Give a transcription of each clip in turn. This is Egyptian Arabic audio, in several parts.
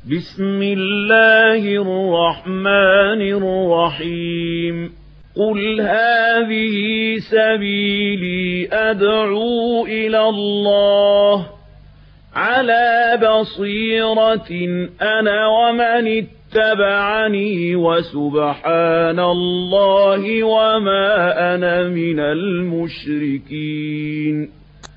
بسم الله الرحمن الرحيم قل هذه سبيلي أدعو إلى الله على بصيرة أنا ومن اتبعني وسبحان الله وما أنا من المشركين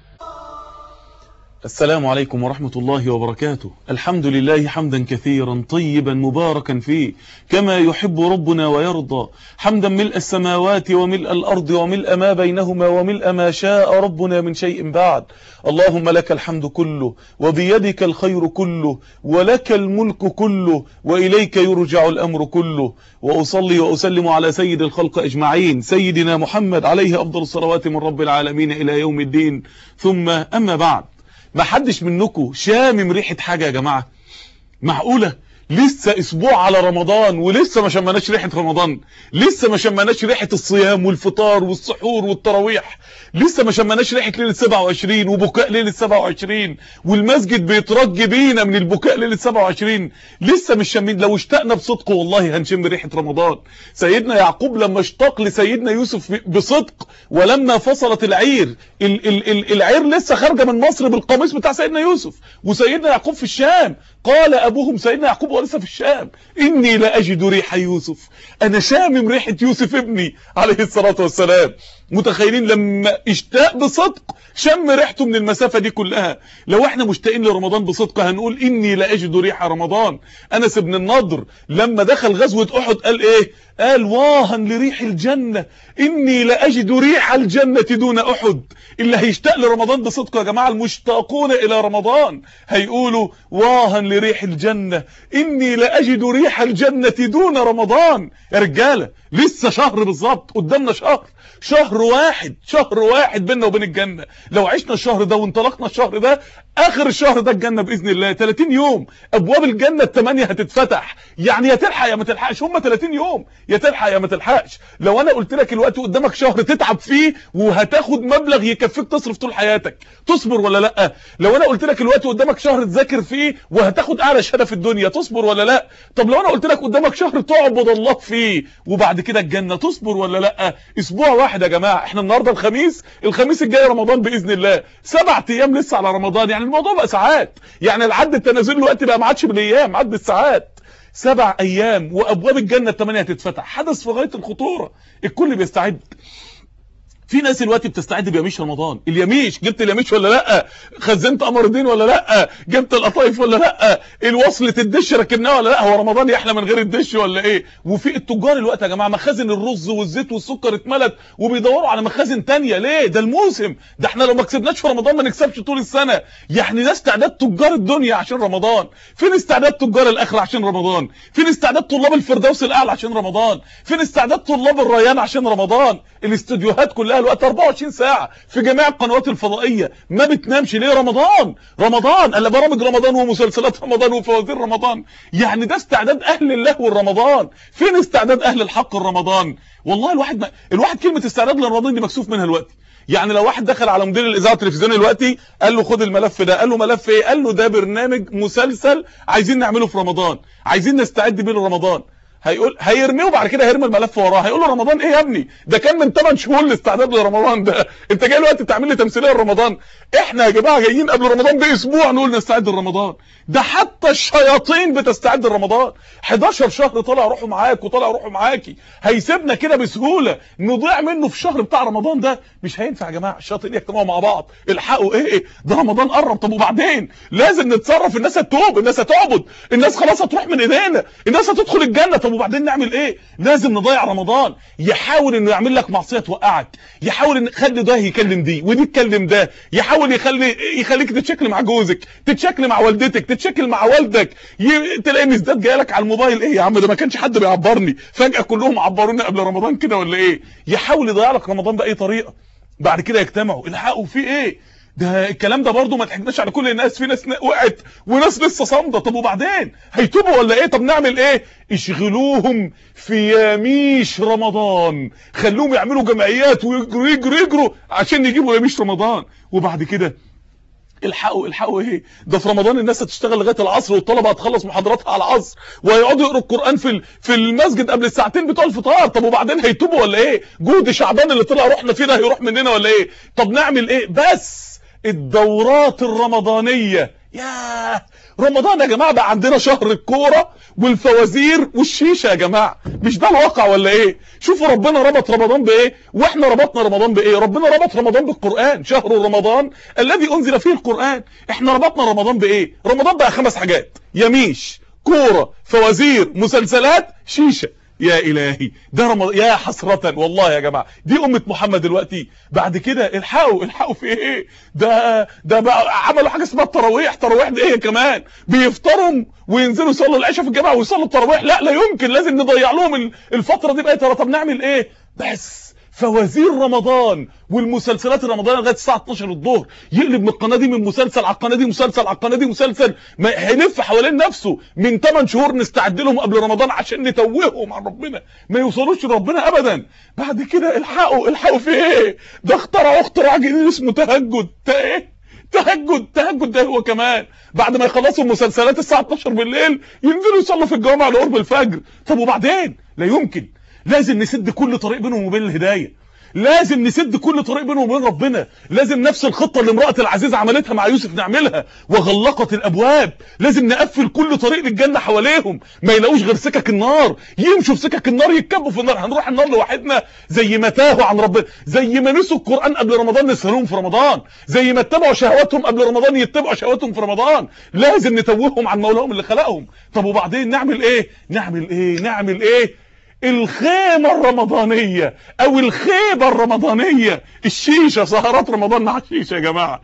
السلام عليكم ورحمة الله وبركاته الحمد لله حمدا كثيرا طيبا مباركا فيه كما يحب ربنا ويرضى حمدا ملء السماوات وملء الأرض وملء ما بينهما وملء ما شاء ربنا من شيء بعد اللهم لك الحمد كله وبيدك الخير كله ولك الملك كله وإليك يرجع الأمر كله وأصلي وأسلم على سيد الخلق أجمعين سيدنا محمد عليه أفضل الصلوات من رب العالمين إلى يوم الدين ثم أما بعد ما حدش منكم شامم ريحة حاجة يا جماعة معقولة لسه اسبوع على رمضان ولسه ما شمناش ريحة رمضان لسه ما شمناش ريحة الصيام والفطار والسحور والتراويح لسه ما شمناش ريحة ليلة 27 وبكاء ليلة 27 والمسجد بيترج بينا من البكاء ليلة 27 لسه مش شامين لو اشتقنا بصدق والله هنشم ريحة رمضان سيدنا يعقوب لما اشتاق لسيدنا يوسف بصدق ولما فصلت العير ال ال ال العير لسه خارجه من مصر بالقميص بتاع سيدنا يوسف وسيدنا يعقوب في الشام قال ابوهم سيدنا يعقوب ولسه في الشام اني لا اجد ريح يوسف انا شامم ريحه يوسف ابني عليه الصلاه والسلام متخيلين لما اشتاق بصدق شم ريحته من المسافه دي كلها لو احنا مشتاقين لرمضان بصدق هنقول اني لا اجد ريح رمضان انس بن النضر لما دخل غزوه احد قال ايه قال واها لريح الجنه اني لا اجد ريح الجنه دون احد اللي هيشتاق لرمضان بصدق يا جماعه المشتاقون الى رمضان هيقولوا واها لريح الجنه اني لا اجد ريح الجنه دون رمضان يا رجاله لسه شهر بالظبط قدامنا شهر شهر واحد شهر واحد بيننا وبين الجنة لو عشنا الشهر ده وانطلقنا الشهر ده اخر الشهر ده الجنة باذن الله 30 يوم ابواب الجنة الثمانية هتتفتح يعني يا تلحق يا ما تلحقش هم 30 يوم يا تلحق يا ما تلحقش لو انا قلت لك الوقت قدامك شهر تتعب فيه وهتاخد مبلغ يكفيك تصرف طول حياتك تصبر ولا لا لو انا قلت لك الوقت قدامك شهر تذاكر فيه وهتاخد اعلى شهاده في الدنيا تصبر ولا لا طب لو انا قلت لك قدامك شهر تعبد الله فيه وبعد كده الجنه تصبر ولا لا اسبوع واحد يا جماعه احنا النهارده الخميس الخميس الجاي رمضان باذن الله سبع ايام لسه على رمضان يعني الموضوع بقى ساعات يعني العد التنازل الوقت بقى ما عادش بالايام عد بالساعات سبع ايام وابواب الجنه الثمانيه هتتفتح حدث في غايه الخطوره الكل بيستعد في ناس دلوقتي بتستعد بيميش رمضان اليميش جبت اليميش ولا لا خزنت قمر الدين ولا لا جبت القطايف ولا لا الوصلة الدش ركبناها ولا لا هو رمضان يحلى من غير الدش ولا ايه وفي التجار الوقت يا جماعه مخازن الرز والزيت والسكر اتملت وبيدوروا على مخازن تانية ليه ده الموسم ده احنا لو ما كسبناش في رمضان ما نكسبش طول السنه يعني ده استعداد تجار الدنيا عشان رمضان فين استعداد تجار الاخره عشان رمضان فين استعداد طلاب الفردوس الاعلى عشان رمضان فين استعداد طلاب الريان عشان رمضان الاستوديوهات كلها الوقت 24 ساعة في جميع القنوات الفضائية ما بتنامش ليه رمضان رمضان الا برامج رمضان ومسلسلات رمضان وفوازير رمضان يعني ده استعداد اهل الله والرمضان فين استعداد اهل الحق الرمضان والله الواحد ما الواحد كلمة استعداد لرمضان دي مكسوف منها الوقت يعني لو واحد دخل على مدير الاذاعه والتلفزيون دلوقتي قال له خد الملف ده قال له ملف ايه قال له ده برنامج مسلسل عايزين نعمله في رمضان عايزين نستعد بيه لرمضان هيقول هيرميه وبعد كده هيرمي الملف وراه هيقول له رمضان ايه يا ابني ده كان من 8 شهور الاستعداد لرمضان ده انت جاي دلوقتي تعمل لي تمثيليه لرمضان احنا يا جماعه جايين قبل رمضان باسبوع نقول نستعد لرمضان ده حتى الشياطين بتستعد لرمضان 11 شهر طالع روحوا معاك وطالع روحوا معاكي هيسيبنا كده بسهوله نضيع منه في الشهر بتاع رمضان ده مش هينفع يا جماعه الشياطين يجتمعوا مع بعض الحقوا ايه ده رمضان قرب طب وبعدين لازم نتصرف الناس هتتوب الناس هتعبد الناس خلاص هتروح من ايدينا الناس هتدخل الجنه طب وبعدين نعمل ايه لازم نضيع رمضان يحاول انه يعمل لك معصيه توقعك يحاول ان يخلي ده يكلم دي ودي تكلم ده يحاول يخلي يخليك تتشكل مع جوزك تتشكل مع والدتك تتشكل مع والدك ي... تلاقي مسدات جايه لك على الموبايل ايه يا عم ده ما كانش حد بيعبرني فجاه كلهم عبروني قبل رمضان كده ولا ايه يحاول يضيع لك رمضان باي طريقه بعد كده يجتمعوا الحقوا في ايه ده الكلام ده برضه ما تحكناش على كل الناس في ناس وقعت وناس لسه صامده طب وبعدين هيتوبوا ولا ايه طب نعمل ايه اشغلوهم في يميش رمضان خلوهم يعملوا جمعيات ويجروا يجروا يجروا عشان يجيبوا يميش رمضان وبعد كده الحقوا الحقوا ايه ده في رمضان الناس هتشتغل لغايه العصر والطلبه هتخلص محاضراتها على العصر وهيقعدوا يقروا القران في في المسجد قبل الساعتين بتوع الفطار طب وبعدين هيتوبوا ولا ايه جهد شعبان اللي طلع روحنا فيه ده هيروح مننا ولا ايه طب نعمل ايه بس الدورات الرمضانيه ياه رمضان يا جماعه بقى عندنا شهر الكوره والفوازير والشيشه يا جماعه مش ده الواقع ولا ايه شوفوا ربنا ربط رمضان بايه واحنا ربطنا رمضان بايه ربنا ربط رمضان بالقران شهر رمضان الذي انزل فيه القران احنا ربطنا رمضان بايه رمضان بقى خمس حاجات يميش كوره فوازير مسلسلات شيشه يا الهي ده رمضان يا حسرة والله يا جماعة دي أمة محمد دلوقتي بعد كده الحقوا الحقوا في ايه ده ده بقى عملوا حاجة اسمها التراويح تراويح دي ايه كمان بيفطروا وينزلوا يصلوا العشاء في الجامعة ويصلوا التراويح لا لا يمكن لازم نضيع لهم الفترة دي بقى ترى طب نعمل ايه بس فوازير رمضان والمسلسلات الرمضانيه لغايه الساعه 12 الظهر يقلب من القناه دي من مسلسل على القناه دي مسلسل على القناه دي مسلسل ما هيلف حوالين نفسه من 8 شهور نستعد لهم قبل رمضان عشان نتوههم عن ربنا ما يوصلوش لربنا ابدا بعد كده الحقوا الحقوا في ايه ده اخترعوا اختراع جديد اسمه تهجد ايه تهجد تهجد ده هو كمان بعد ما يخلصوا المسلسلات الساعه 12 بالليل ينزلوا يصلوا في الجامع لقرب الفجر طب وبعدين لا يمكن لازم نسد كل طريق بينهم وبين الهدايه لازم نسد كل طريق بينهم وبين ربنا لازم نفس الخطة اللي امرأة العزيز عملتها مع يوسف نعملها وغلقت الابواب لازم نقفل كل طريق للجنة حواليهم ما يلاقوش غير سكك النار يمشوا في سكك النار يتكبوا في النار هنروح النار لوحدنا زي ما تاهوا عن ربنا زي ما نسوا القرآن قبل رمضان نسهلهم في رمضان زي ما اتبعوا شهواتهم قبل رمضان يتبعوا شهواتهم في رمضان لازم نتوههم عن مولاهم اللي خلقهم طب وبعدين نعمل ايه نعمل ايه نعمل ايه الخيمة الرمضانية او الخيبة الرمضانية الشيشة سهرات رمضان مع الشيشة يا جماعة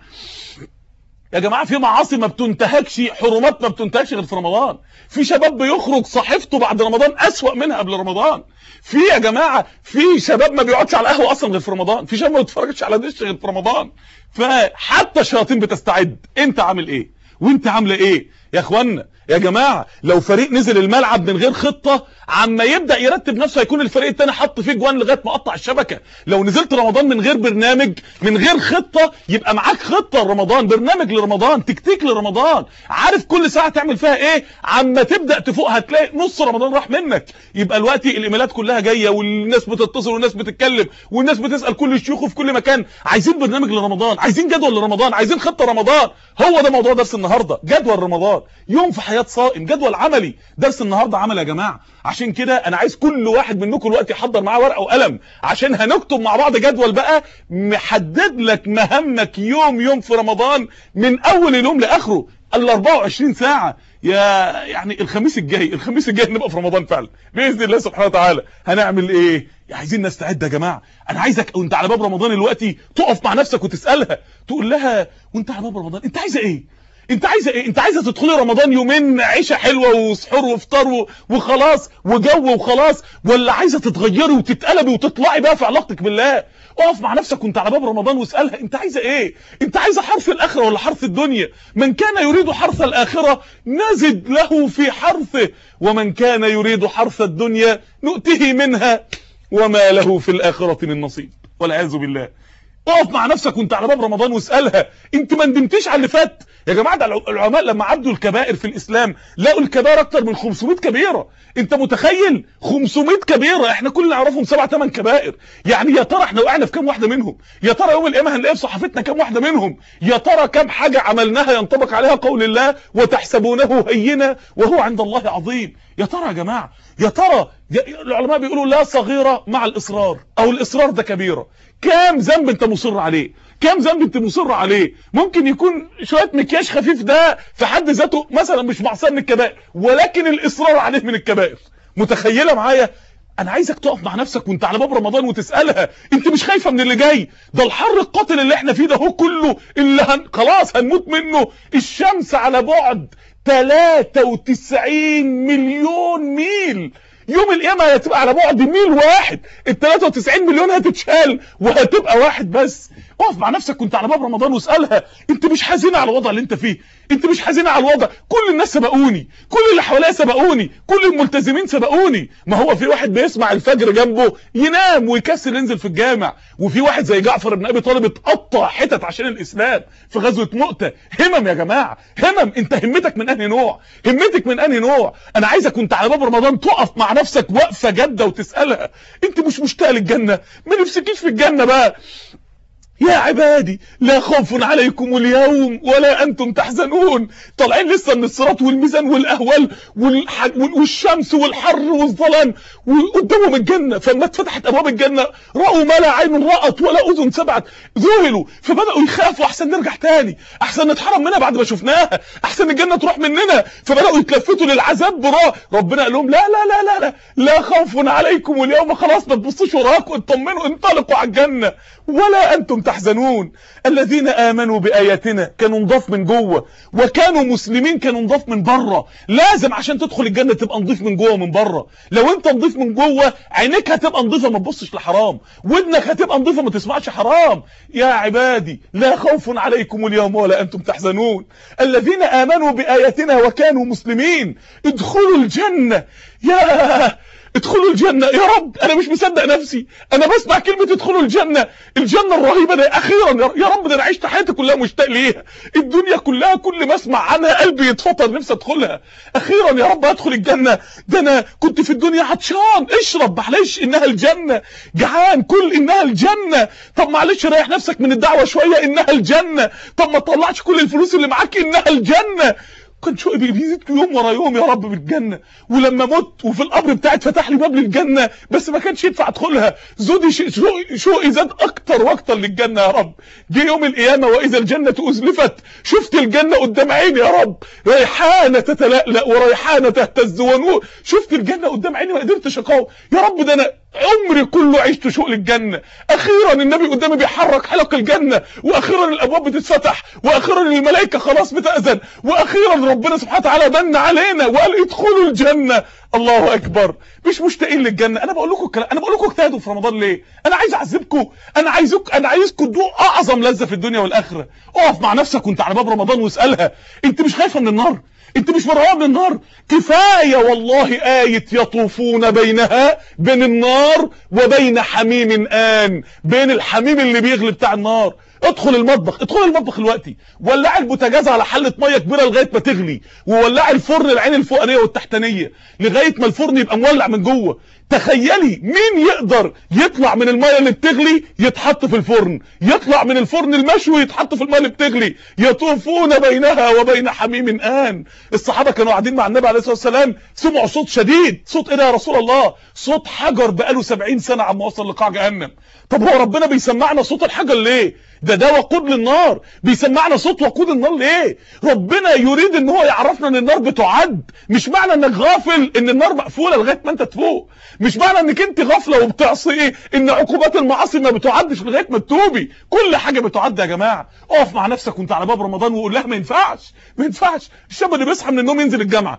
يا جماعة في معاصي ما بتنتهكش حرمات ما بتنتهكش غير في رمضان في شباب بيخرج صحيفته بعد رمضان اسوأ منها قبل رمضان في يا جماعة في شباب ما بيقعدش على قهوة اصلا غير في رمضان في شباب ما بيتفرجش على دش غير في رمضان فحتى الشياطين بتستعد انت عامل ايه وانت عامله ايه يا اخوانا يا جماعة لو فريق نزل الملعب من غير خطة عما يبدأ يرتب نفسه هيكون الفريق التاني حط فيه جوان لغاية ما قطع الشبكة لو نزلت رمضان من غير برنامج من غير خطة يبقى معاك خطة لرمضان برنامج لرمضان تكتيك لرمضان عارف كل ساعة تعمل فيها ايه عما تبدأ تفوق هتلاقي نص رمضان راح منك يبقى الوقت الايميلات كلها جاية والناس بتتصل والناس بتتكلم والناس بتسأل كل الشيوخ في كل مكان عايزين برنامج لرمضان عايزين جدول لرمضان عايزين خطة رمضان هو ده موضوع درس النهاردة جدول رمضان يوم في حياة صائم جدول عملي درس النهاردة عمل يا جماعة عشان كده انا عايز كل واحد منكم الوقت يحضر معاه ورقة وقلم عشان هنكتب مع بعض جدول بقى محدد لك مهمك يوم يوم في رمضان من اول اليوم لاخره ال 24 ساعة يا يعني الخميس الجاي الخميس الجاي نبقى في رمضان فعلا باذن الله سبحانه وتعالى هنعمل ايه عايزين نستعد يا جماعه انا عايزك وانت على باب رمضان دلوقتي تقف مع نفسك وتسالها تقول لها وانت على باب رمضان انت عايزه ايه انت عايزه ايه انت عايزه تدخلي رمضان يومين عيشه حلوه وسحور وافطار وخلاص وجو وخلاص ولا عايزه تتغيري وتتقلبي وتطلعي بقى في علاقتك بالله اقف مع نفسك وانت على باب رمضان واسالها انت عايزه ايه انت عايزه حرث الاخره ولا حرث الدنيا من كان يريد حرث الاخره نزد له في حرثه ومن كان يريد حرث الدنيا نؤته منها وما له في الاخره من نصيب والعياذ بالله اقف مع نفسك وانت على باب رمضان واسالها انت ما ندمتيش على اللي فات يا جماعه ده العلماء لما عدوا الكبائر في الاسلام لقوا الكبائر اكتر من 500 كبيره انت متخيل 500 كبيره احنا كل نعرفهم سبع ثمان كبائر يعني يا ترى احنا وقعنا في كام واحده منهم يا ترى يوم القيامه هنلاقي في صحيفتنا كام واحده منهم يا ترى كام حاجه عملناها ينطبق عليها قول الله وتحسبونه هينا وهو عند الله عظيم يا ترى يا جماعه يا ترى العلماء بيقولوا لا صغيره مع الاصرار او الاصرار ده كبيره كام ذنب انت مصر عليه كام ذنب انت مصر عليه ممكن يكون شويه مكياج خفيف ده في حد ذاته مثلا مش معصيه من الكبائر ولكن الاصرار عليه من الكبائر متخيله معايا انا عايزك تقف مع نفسك وانت على باب رمضان وتسالها انت مش خايفه من اللي جاي ده الحر القاتل اللي احنا فيه ده هو كله اللي هن... خلاص هنموت منه الشمس على بعد 93 مليون ميل يوم القيامة هتبقى على بعد ميل واحد ال 93 مليون هتتشال وهتبقى واحد بس اقف مع نفسك كنت على باب رمضان واسألها انت مش حزينة على الوضع اللي انت فيه انت مش حزينه على الوضع كل الناس سبقوني كل اللي حواليا سبقوني كل الملتزمين سبقوني ما هو في واحد بيسمع الفجر جنبه ينام ويكسل ينزل في الجامع وفي واحد زي جعفر بن ابي طالب اتقطع حتت عشان الاسلام في غزوه مؤته همم يا جماعه همم انت همتك من انهي نوع همتك من انهي نوع انا عايزك وانت على باب رمضان تقف مع نفسك وقفه جاده وتسالها انت مش مشتاق للجنه ما نفسكيش في الجنه بقى يا عبادي لا خوف عليكم اليوم ولا أنتم تحزنون طالعين لسه من الصراط والميزان والأهوال والح... والشمس والحر والظلام وقدامهم الجنة فلما اتفتحت أبواب الجنة رأوا ما لا عين رأت ولا أذن سمعت ذهلوا فبدأوا يخافوا أحسن نرجع تاني أحسن نتحرم منها بعد ما شفناها أحسن الجنة تروح مننا فبدأوا يتلفتوا للعذاب براء ربنا قال لهم لا لا لا لا لا لا خوف عليكم اليوم خلاص ما تبصوش وراكم اطمنوا انطلقوا على الجنة ولا أنتم تحزنون الذين آمنوا بآياتنا كانوا نضاف من جوه وكانوا مسلمين كانوا نضاف من بره لازم عشان تدخل الجنة تبقى نضيف من جوه ومن بره لو انت نضيف من جوه عينيك هتبقى نضيفة ما تبصش لحرام ودنك هتبقى نضيفة ما تسمعش حرام يا عبادي لا خوف عليكم اليوم ولا أنتم تحزنون الذين آمنوا بآياتنا وكانوا مسلمين ادخلوا الجنة يا ادخلوا الجنة يا رب انا مش مصدق نفسي انا بسمع كلمة ادخلوا الجنة الجنة الرهيبة ده اخيرا يا رب ده انا عشت حياتي كلها مشتاق ليها الدنيا كلها كل ما اسمع عنها قلبي يتفطر نفسي ادخلها اخيرا يا رب ادخل الجنة ده انا كنت في الدنيا عطشان اشرب معلش انها الجنة جعان كل انها الجنة طب معلش ريح نفسك من الدعوة شوية انها الجنة طب ما تطلعش كل الفلوس اللي معاك انها الجنة كان شوقي بيزيد يوم ورا يوم يا رب بالجنة ولما مت وفي القبر بتاعي اتفتح لي باب للجنة بس ما كانش يدفع ادخلها زودي شوقي شوقي زاد اكتر واكتر للجنة يا رب جه يوم القيامة واذا الجنة ازلفت شفت الجنة قدام عيني يا رب ريحانة تتلألأ وريحانة تهتز ونور شفت الجنة قدام عيني ما قدرتش اقاوم يا رب ده انا عمري كله عشت شوق للجنة اخيرا النبي قدامي بيحرك حلق الجنة واخيرا الابواب بتتفتح واخيرا الملائكة خلاص بتأذن واخيرا ربنا سبحانه وتعالى من علينا وقال ادخلوا الجنة الله اكبر مش مشتاقين للجنة انا بقول لكم الكلام انا بقول لكم اجتهدوا في رمضان ليه انا عايز اعذبكم انا عايزك انا عايزكم تدوقوا اعظم لذة في الدنيا والاخرة اقف مع نفسك وانت على باب رمضان واسالها انت مش خايفة من النار انت مش مرعوب من النار كفاية والله آية يطوفون بينها بين النار وبين حميم آن بين الحميم اللي بيغلي بتاع النار ادخل المطبخ ادخل المطبخ دلوقتي ولع البوتاجاز على حله ميه كبيره لغايه ما تغلي وولع الفرن العين الفوقانيه والتحتانيه لغايه ما الفرن يبقى مولع من جوه تخيلي مين يقدر يطلع من الميه اللي بتغلي يتحط في الفرن يطلع من الفرن المشوي يتحط في الميه اللي بتغلي يطوفون بينها وبين حميم آن الصحابه كانوا قاعدين مع النبي عليه الصلاه والسلام سمعوا صوت شديد صوت ايه ده يا رسول الله صوت حجر بقاله 70 سنه عما وصل لقاع جهنم طب هو ربنا بيسمعنا صوت الحجر ليه ده ده وقود للنار بيسمعنا صوت وقود النار ليه ربنا يريد ان هو يعرفنا ان النار بتعد مش معنى انك غافل ان النار مقفوله لغايه ما انت تفوق مش معنى انك انت غافله وبتعصي ان عقوبات المعاصي ما بتعدش لغايه ما تتوبي كل حاجه بتعد يا جماعه اقف مع نفسك وانت على باب رمضان وقول لها ما ينفعش ما ينفعش الشاب اللي بيصحى من النوم ينزل الجامعه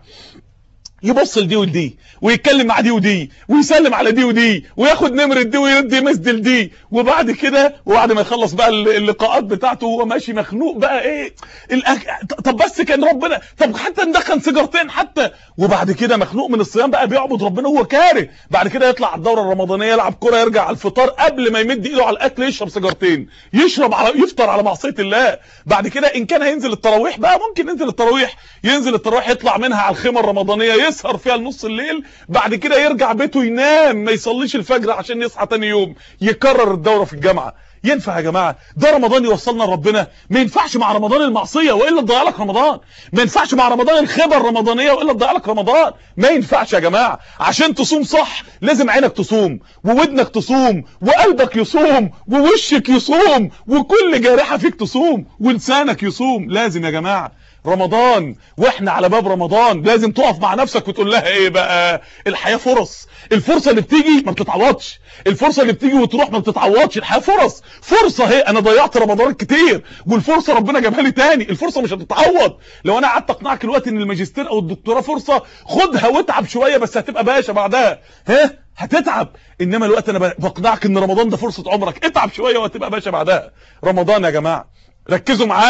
يبص لدي ودي ويتكلم مع دي ودي ويسلم على دي ودي وياخد نمرة دي ويدي مسدل دي وبعد كده وبعد ما يخلص بقى اللقاءات بتاعته وهو ماشي مخنوق بقى ايه الأك... طب بس كان ربنا طب حتى ندخن سيجارتين حتى وبعد كده مخنوق من الصيام بقى بيعبد ربنا وهو كاره بعد كده يطلع على الدوره الرمضانيه يلعب كوره يرجع على الفطار قبل ما يمد ايده على الاكل يشرب سيجارتين يشرب على يفطر على معصيه الله بعد كده ان كان هينزل التراويح بقى ممكن ينزل التراويح ينزل التراويح يطلع منها على الخيمه الرمضانيه يسهر فيها لنص الليل بعد كده يرجع بيته ينام ما يصليش الفجر عشان يصحى تاني يوم يكرر الدوره في الجامعه ينفع يا جماعه ده رمضان يوصلنا لربنا ما ينفعش مع رمضان المعصيه والا تضيع لك رمضان ما ينفعش مع رمضان الخبر الرمضانيه والا تضيع لك رمضان ما ينفعش يا جماعه عشان تصوم صح لازم عينك تصوم وودنك تصوم وقلبك يصوم ووشك يصوم وكل جارحه فيك تصوم ولسانك يصوم لازم يا جماعه رمضان واحنا على باب رمضان لازم تقف مع نفسك وتقول لها ايه بقى الحياه فرص الفرصه اللي بتيجي ما بتتعوضش الفرصه اللي بتيجي وتروح ما بتتعوضش الحياه فرص فرصه اهي انا ضيعت رمضان كتير والفرصه ربنا جابها لي تاني الفرصه مش هتتعوض لو انا قعدت اقنعك دلوقتي ان الماجستير او الدكتوراه فرصه خدها واتعب شويه بس هتبقى باشا بعدها ها هتتعب انما الوقت انا بقنعك ان رمضان ده فرصه عمرك اتعب شويه وهتبقى باشا بعدها رمضان يا جماعه ركزوا معايا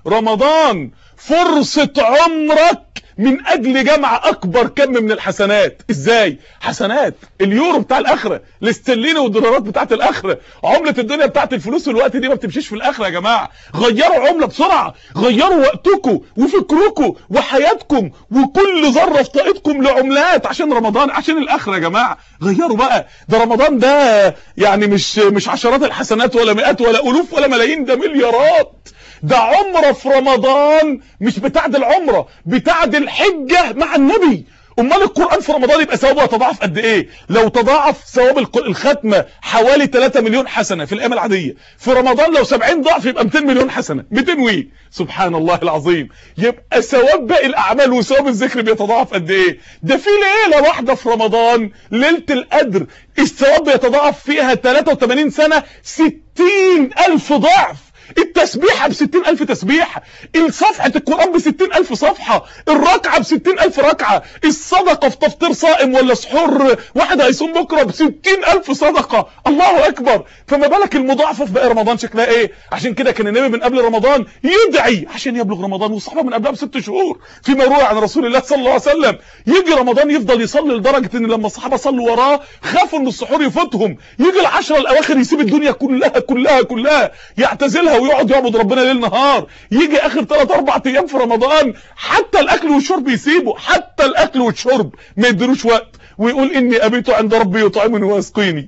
رمضان فرصة عمرك من اجل جمع اكبر كم من الحسنات ازاي حسنات اليورو بتاع الاخره الاسترليني والدولارات بتاعت الاخره عمله الدنيا بتاعت الفلوس والوقت دي ما بتمشيش في الاخره يا جماعه غيروا عمله بسرعه غيروا وقتكم وفكركم وحياتكم وكل ذره في طاقتكم لعملات عشان رمضان عشان الاخره يا جماعه غيروا بقى ده رمضان ده يعني مش مش عشرات الحسنات ولا مئات ولا الوف ولا ملايين ده مليارات ده عمره في رمضان مش بتاعد العمره بتاعد الحجه مع النبي امال القران في رمضان يبقى ثوابه يتضاعف قد ايه لو تضاعف ثواب الختمه حوالي 3 مليون حسنه في الايام العاديه في رمضان لو 70 ضعف يبقى 200 مليون حسنه 200 وي سبحان الله العظيم يبقى ثواب باقي الاعمال وثواب الذكر بيتضاعف قد ايه ده في ليله واحده في رمضان ليله القدر الثواب بيتضاعف فيها 83 سنه 60000 ضعف التسبيحة بستين ألف تسبيحة الصفحة القرآن بستين ألف صفحة الركعة بستين ألف ركعة الصدقة في تفطير صائم ولا سحور واحد هيصوم بكرة بستين ألف صدقة الله أكبر فما بالك المضاعفة في باقي رمضان شكلها إيه عشان كده كان النبي من قبل رمضان يدعي عشان يبلغ رمضان والصحابة من قبلها بست شهور فيما روى عن رسول الله صلى الله عليه وسلم يجي رمضان يفضل يصلي لدرجة إن لما الصحابة صلوا وراه خافوا إن السحور يفوتهم يجي العشرة الأواخر يسيب الدنيا كلها كلها كلها يعتزلها ويقعد يعبد ربنا ليل نهار يجي اخر 3 4 ايام في رمضان حتى الاكل والشرب يسيبه حتى الاكل والشرب ما يديروش وقت ويقول اني ابيت عند ربي يطعمني ويسقيني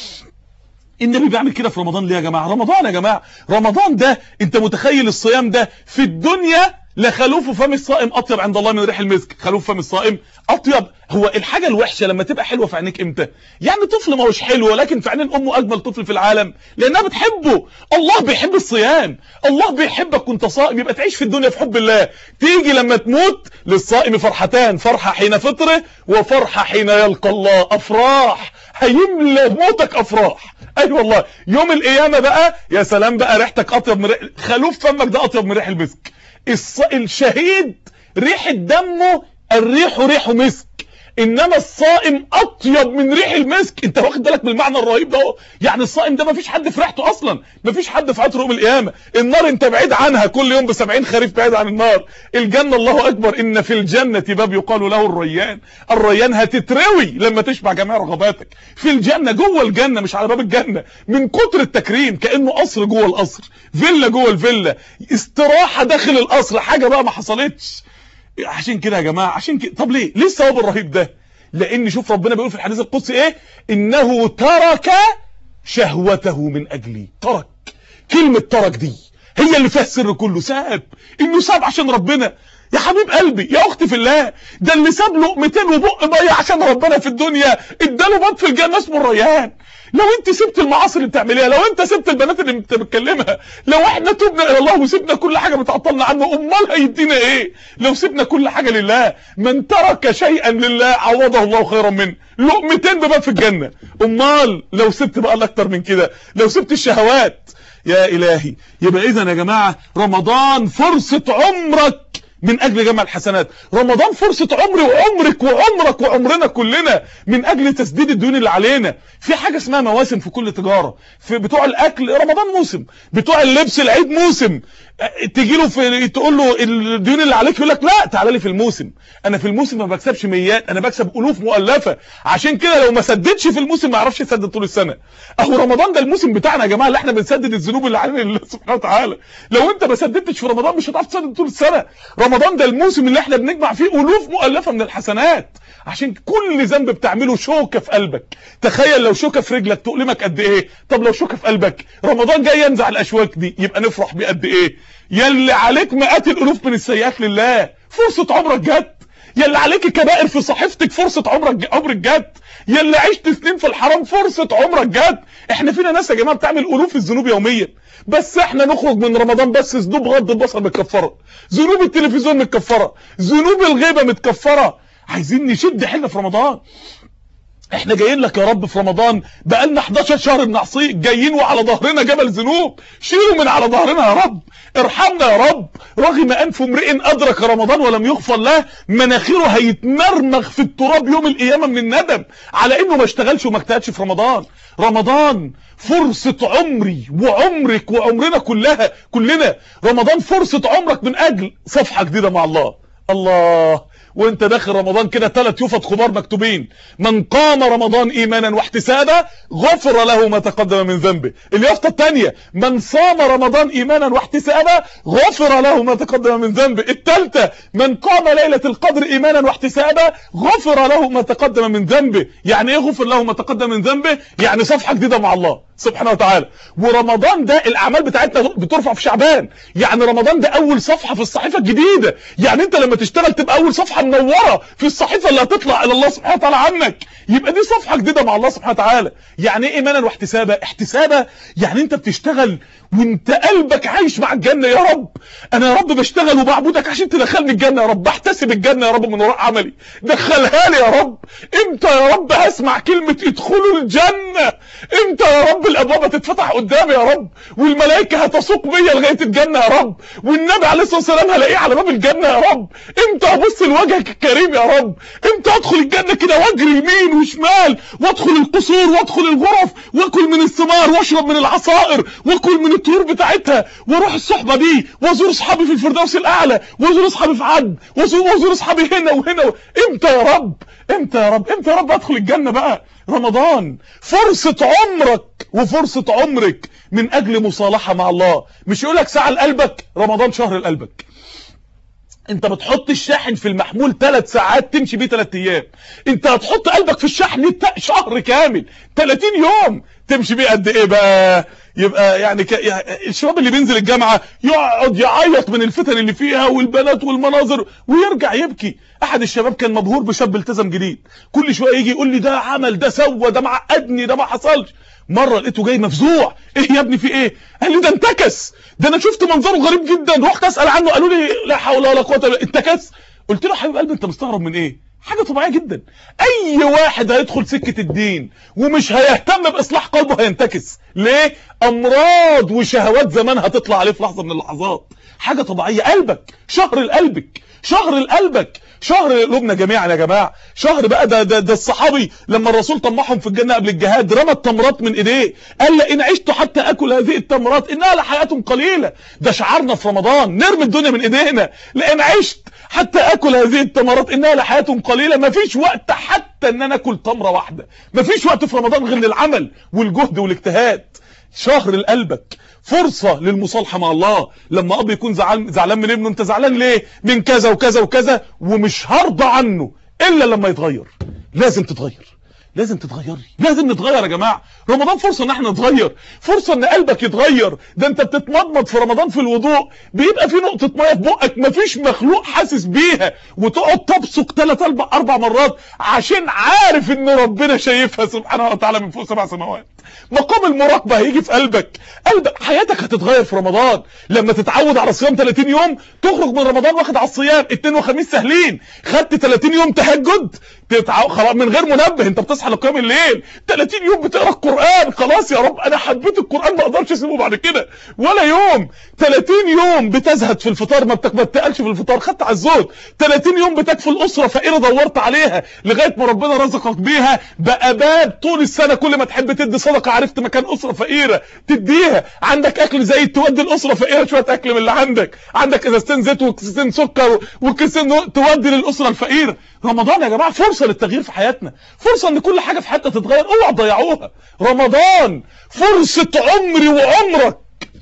النبي بيعمل كده في رمضان ليه يا جماعه رمضان يا جماعه رمضان ده انت متخيل الصيام ده في الدنيا لخلوف فم الصائم اطيب عند الله من ريح المسك خلوف فم الصائم اطيب هو الحاجه الوحشه لما تبقى حلوه في عينيك امتى يعني طفل ما هوش حلو ولكن في عينين امه اجمل طفل في العالم لانها بتحبه الله بيحب الصيام الله بيحبك وانت صائم يبقى تعيش في الدنيا في حب الله تيجي لما تموت للصائم فرحتان فرحه حين فطره وفرحه حين يلقى الله افراح هيملى موتك افراح اي أيوة والله يوم القيامه بقى يا سلام بقى ريحتك اطيب من ريح خلوف فمك ده اطيب من ريح المسك الص... الشهيد ريحه دمه الريح ريح مسك انما الصائم اطيب من ريح المسك انت واخد بالك من المعنى الرهيب ده يعني الصائم ده مفيش حد في ريحته اصلا مفيش حد في عطره يوم القيامه النار انت بعيد عنها كل يوم ب70 خريف بعيد عن النار الجنه الله اكبر ان في الجنه باب يقال له الريان الريان هتتروي لما تشبع جميع رغباتك في الجنه جوه الجنه مش على باب الجنه من كتر التكريم كانه قصر جوه القصر فيلا جوه الفيلا استراحه داخل القصر حاجه بقى ما حصلتش عشان كده يا جماعه عشان كده طب ليه ليه الثواب الرهيب ده لان شوف ربنا بيقول في الحديث القدسي ايه انه ترك شهوته من اجلي ترك كلمه ترك دي هي اللي فيها السر كله ساب انه ساب عشان ربنا يا حبيب قلبي يا اختي في الله ده اللي ساب لقمتين وبق ميه عشان ربنا في الدنيا اداله باب في الجنه اسمه الريان لو انت سبت المعاصي اللي بتعمليها لو انت سبت البنات اللي انت بتكلمها لو احنا تبنا الى الله وسبنا كل حاجه بتعطلنا عنه امال هيدينا ايه لو سبنا كل حاجه لله من ترك شيئا لله عوضه الله خيرا منه لقمتين بباب في الجنه امال لو سبت بقى اكتر من كده لو سبت الشهوات يا الهي يبقى اذا يا جماعه رمضان فرصه عمرك من اجل جمع الحسنات رمضان فرصة عمري وعمرك وعمرك وعمرنا كلنا من اجل تسديد الديون اللي علينا في حاجة اسمها مواسم في كل تجارة في بتوع الاكل رمضان موسم بتوع اللبس العيد موسم تيجي له في تقول له الديون اللي عليك يقول لك لا تعالى لي في الموسم انا في الموسم ما بكسبش ميات انا بكسب الوف مؤلفه عشان كده لو ما سددش في الموسم ما يعرفش يسدد طول السنه اهو رمضان ده الموسم بتاعنا يا جماعه اللي احنا بنسدد الذنوب اللي علينا لله سبحانه وتعالى لو انت ما سددتش في رمضان مش هتعرف تسدد طول السنه رمضان ده الموسم اللي احنا بنجمع فيه الوف مؤلفه من الحسنات عشان كل ذنب بتعمله شوكه في قلبك تخيل لو شوكه في رجلك تؤلمك قد ايه طب لو شوكه في قلبك رمضان جاي ينزع الاشواك دي يبقى نفرح بيه قد ايه يلي عليك مئات الالوف من السيئات لله فرصه عمرك جت يلي عليك كبائر في صحيفتك فرصه عمرك عمرك جت يلي عشت سنين في الحرام فرصه عمرك جت احنا فينا ناس يا جماعه بتعمل الوف الذنوب يوميا بس احنا نخرج من رمضان بس ذنوب غض البصر متكفره ذنوب التلفزيون متكفره ذنوب الغيبه متكفره عايزين نشد حيلنا في رمضان احنا جايين لك يا رب في رمضان بقالنا 11 شهر بنعصيك جايين وعلى ظهرنا جبل ذنوب شيلوا من على ظهرنا يا رب ارحمنا يا رب رغم انف امرئ ادرك رمضان ولم يغفر له مناخيره هيتمرمغ في التراب يوم القيامه من الندم على انه ما اشتغلش وما اجتهدش في رمضان رمضان فرصة عمري وعمرك وعمرنا كلها كلنا رمضان فرصة عمرك من اجل صفحة جديدة مع الله الله وانت داخل رمضان كده ثلاث يفط خمار مكتوبين من قام رمضان ايمانا واحتسابا غفر له ما تقدم من ذنبه اليافطه الثانيه من صام رمضان ايمانا واحتسابا غفر له ما تقدم من ذنبه الثالثه من قام ليله القدر ايمانا واحتسابا غفر له ما تقدم من ذنبه يعني ايه غفر له ما تقدم من ذنبه يعني صفحه جديده مع الله سبحانه وتعالى ورمضان ده الاعمال بتاعتنا بترفع في شعبان يعني رمضان ده اول صفحه في الصحيفه الجديده يعني انت لما تشتغل تبقى اول صفحه منوره في الصحيفه اللي هتطلع الى الله سبحانه وتعالى عنك يبقى دي صفحه جديده مع الله سبحانه وتعالى يعني ايه ايمانا واحتسابا احتسابا يعني انت بتشتغل وانت قلبك عايش مع الجنه يا رب انا يا رب بشتغل وبعبدك عشان تدخلني الجنه يا رب بحتسب الجنه يا رب من وراء عملي دخلها لي يا رب امتى يا رب هسمع كلمه ادخلوا الجنه امتى يا رب الابواب هتتفتح قدامي يا رب والملائكه هتسوق بيا لغايه الجنه يا رب والنبي عليه الصلاه والسلام هلاقيه على باب الجنه يا رب امتى ابص لوجهك الكريم يا رب امتى ادخل الجنه كده واجري يمين وشمال وادخل القصور وادخل الغرف واكل من الثمار واشرب من العصائر واكل من الطيور بتاعتها واروح الصحبه دي وازور اصحابي في الفردوس الاعلى وازور اصحابي في عد وازور اصحابي هنا وهنا امتى يا رب امتى يا رب امتى يا رب ادخل الجنه بقى رمضان فرصة عمرك وفرصة عمرك من اجل مصالحة مع الله مش يقولك ساعة لقلبك رمضان شهر لقلبك انت بتحط الشاحن في المحمول ثلاث ساعات تمشي بيه ثلاث ايام انت هتحط قلبك في الشحن شهر كامل 30 يوم تمشي بيه قد ايه بقى يبقى يعني, ك... يعني الشباب اللي بينزل الجامعه يقعد يعيط من الفتن اللي فيها والبنات والمناظر ويرجع يبكي احد الشباب كان مبهور بشاب التزم جديد كل شويه يجي يقول لي ده عمل ده سوى ده معقدني ده ما حصلش مره لقيته جاي مفزوع ايه يا ابني في ايه قال لي ده انتكس ده انا شفت منظره غريب جدا رحت اسال عنه قالوا لي لا حول ولا قوه الا انتكس قلت له حبيب قلبي انت مستغرب من ايه حاجة طبيعية جدا اي واحد هيدخل سكة الدين ومش هيهتم باصلاح قلبه هينتكس ليه امراض وشهوات زمان هتطلع عليه في لحظة من اللحظات حاجة طبيعية قلبك شهر لقلبك شهر لقلبك شهر قلوبنا جميعا يا جماعه شهر بقى ده, ده ده الصحابي لما الرسول طمعهم في الجنه قبل الجهاد رمى التمرات من ايديه قال لئن عشت حتى اكل هذه التمرات انها لحياه قليله ده شعارنا في رمضان نرمي الدنيا من ايدينا لئن عشت حتى اكل هذه التمرات انها لحياه قليله مفيش وقت حتى ان انا اكل تمره واحده مفيش وقت في رمضان غير للعمل والجهد والاجتهاد شهر لقلبك فرصة للمصالحة مع الله لما اب يكون زعلان زعلان من ابنه انت زعلان ليه من كذا وكذا وكذا ومش هرضى عنه الا لما يتغير لازم تتغير لازم تتغيري لازم نتغير يا جماعه رمضان فرصه ان احنا نتغير فرصه ان قلبك يتغير ده انت بتتمضمض في رمضان في الوضوء بيبقى في نقطه ميه في بقك مفيش مخلوق حاسس بيها وتقعد تبصق ثلاث اربع اربع مرات عشان عارف ان ربنا شايفها سبحانه وتعالى من فوق سبع سماوات مقام المراقبه هيجي في قلبك قلبك حياتك هتتغير في رمضان لما تتعود على صيام 30 يوم تخرج من رمضان واخد على الصيام اثنين وخميس سهلين خدت 30 يوم تهجد تتع... خلاص من غير منبه انت بتصحى لقيام الليل 30 يوم بتقرا القران خلاص يا رب انا حبيت القران ما اقدرش اسيبه بعد كده ولا يوم 30 يوم بتزهد في الفطار ما بتتقلش في الفطار خدت على الزود 30 يوم بتكفل اسره فقيره دورت عليها لغايه ما ربنا رزقك بيها بقى باب طول السنه كل ما تحب تدي صدقه عرفت مكان اسره فقيره تديها عندك اكل زي تودي الاسره فقيره شويه اكل من اللي عندك عندك ازازتين زيت وكيسين سكر وكيسين تودي للاسره الفقيره رمضان يا جماعه فرصه للتغيير في حياتنا فرصه ان كل حاجه في حياتنا تتغير اوعى تضيعوها رمضان فرصه عمري وعمرك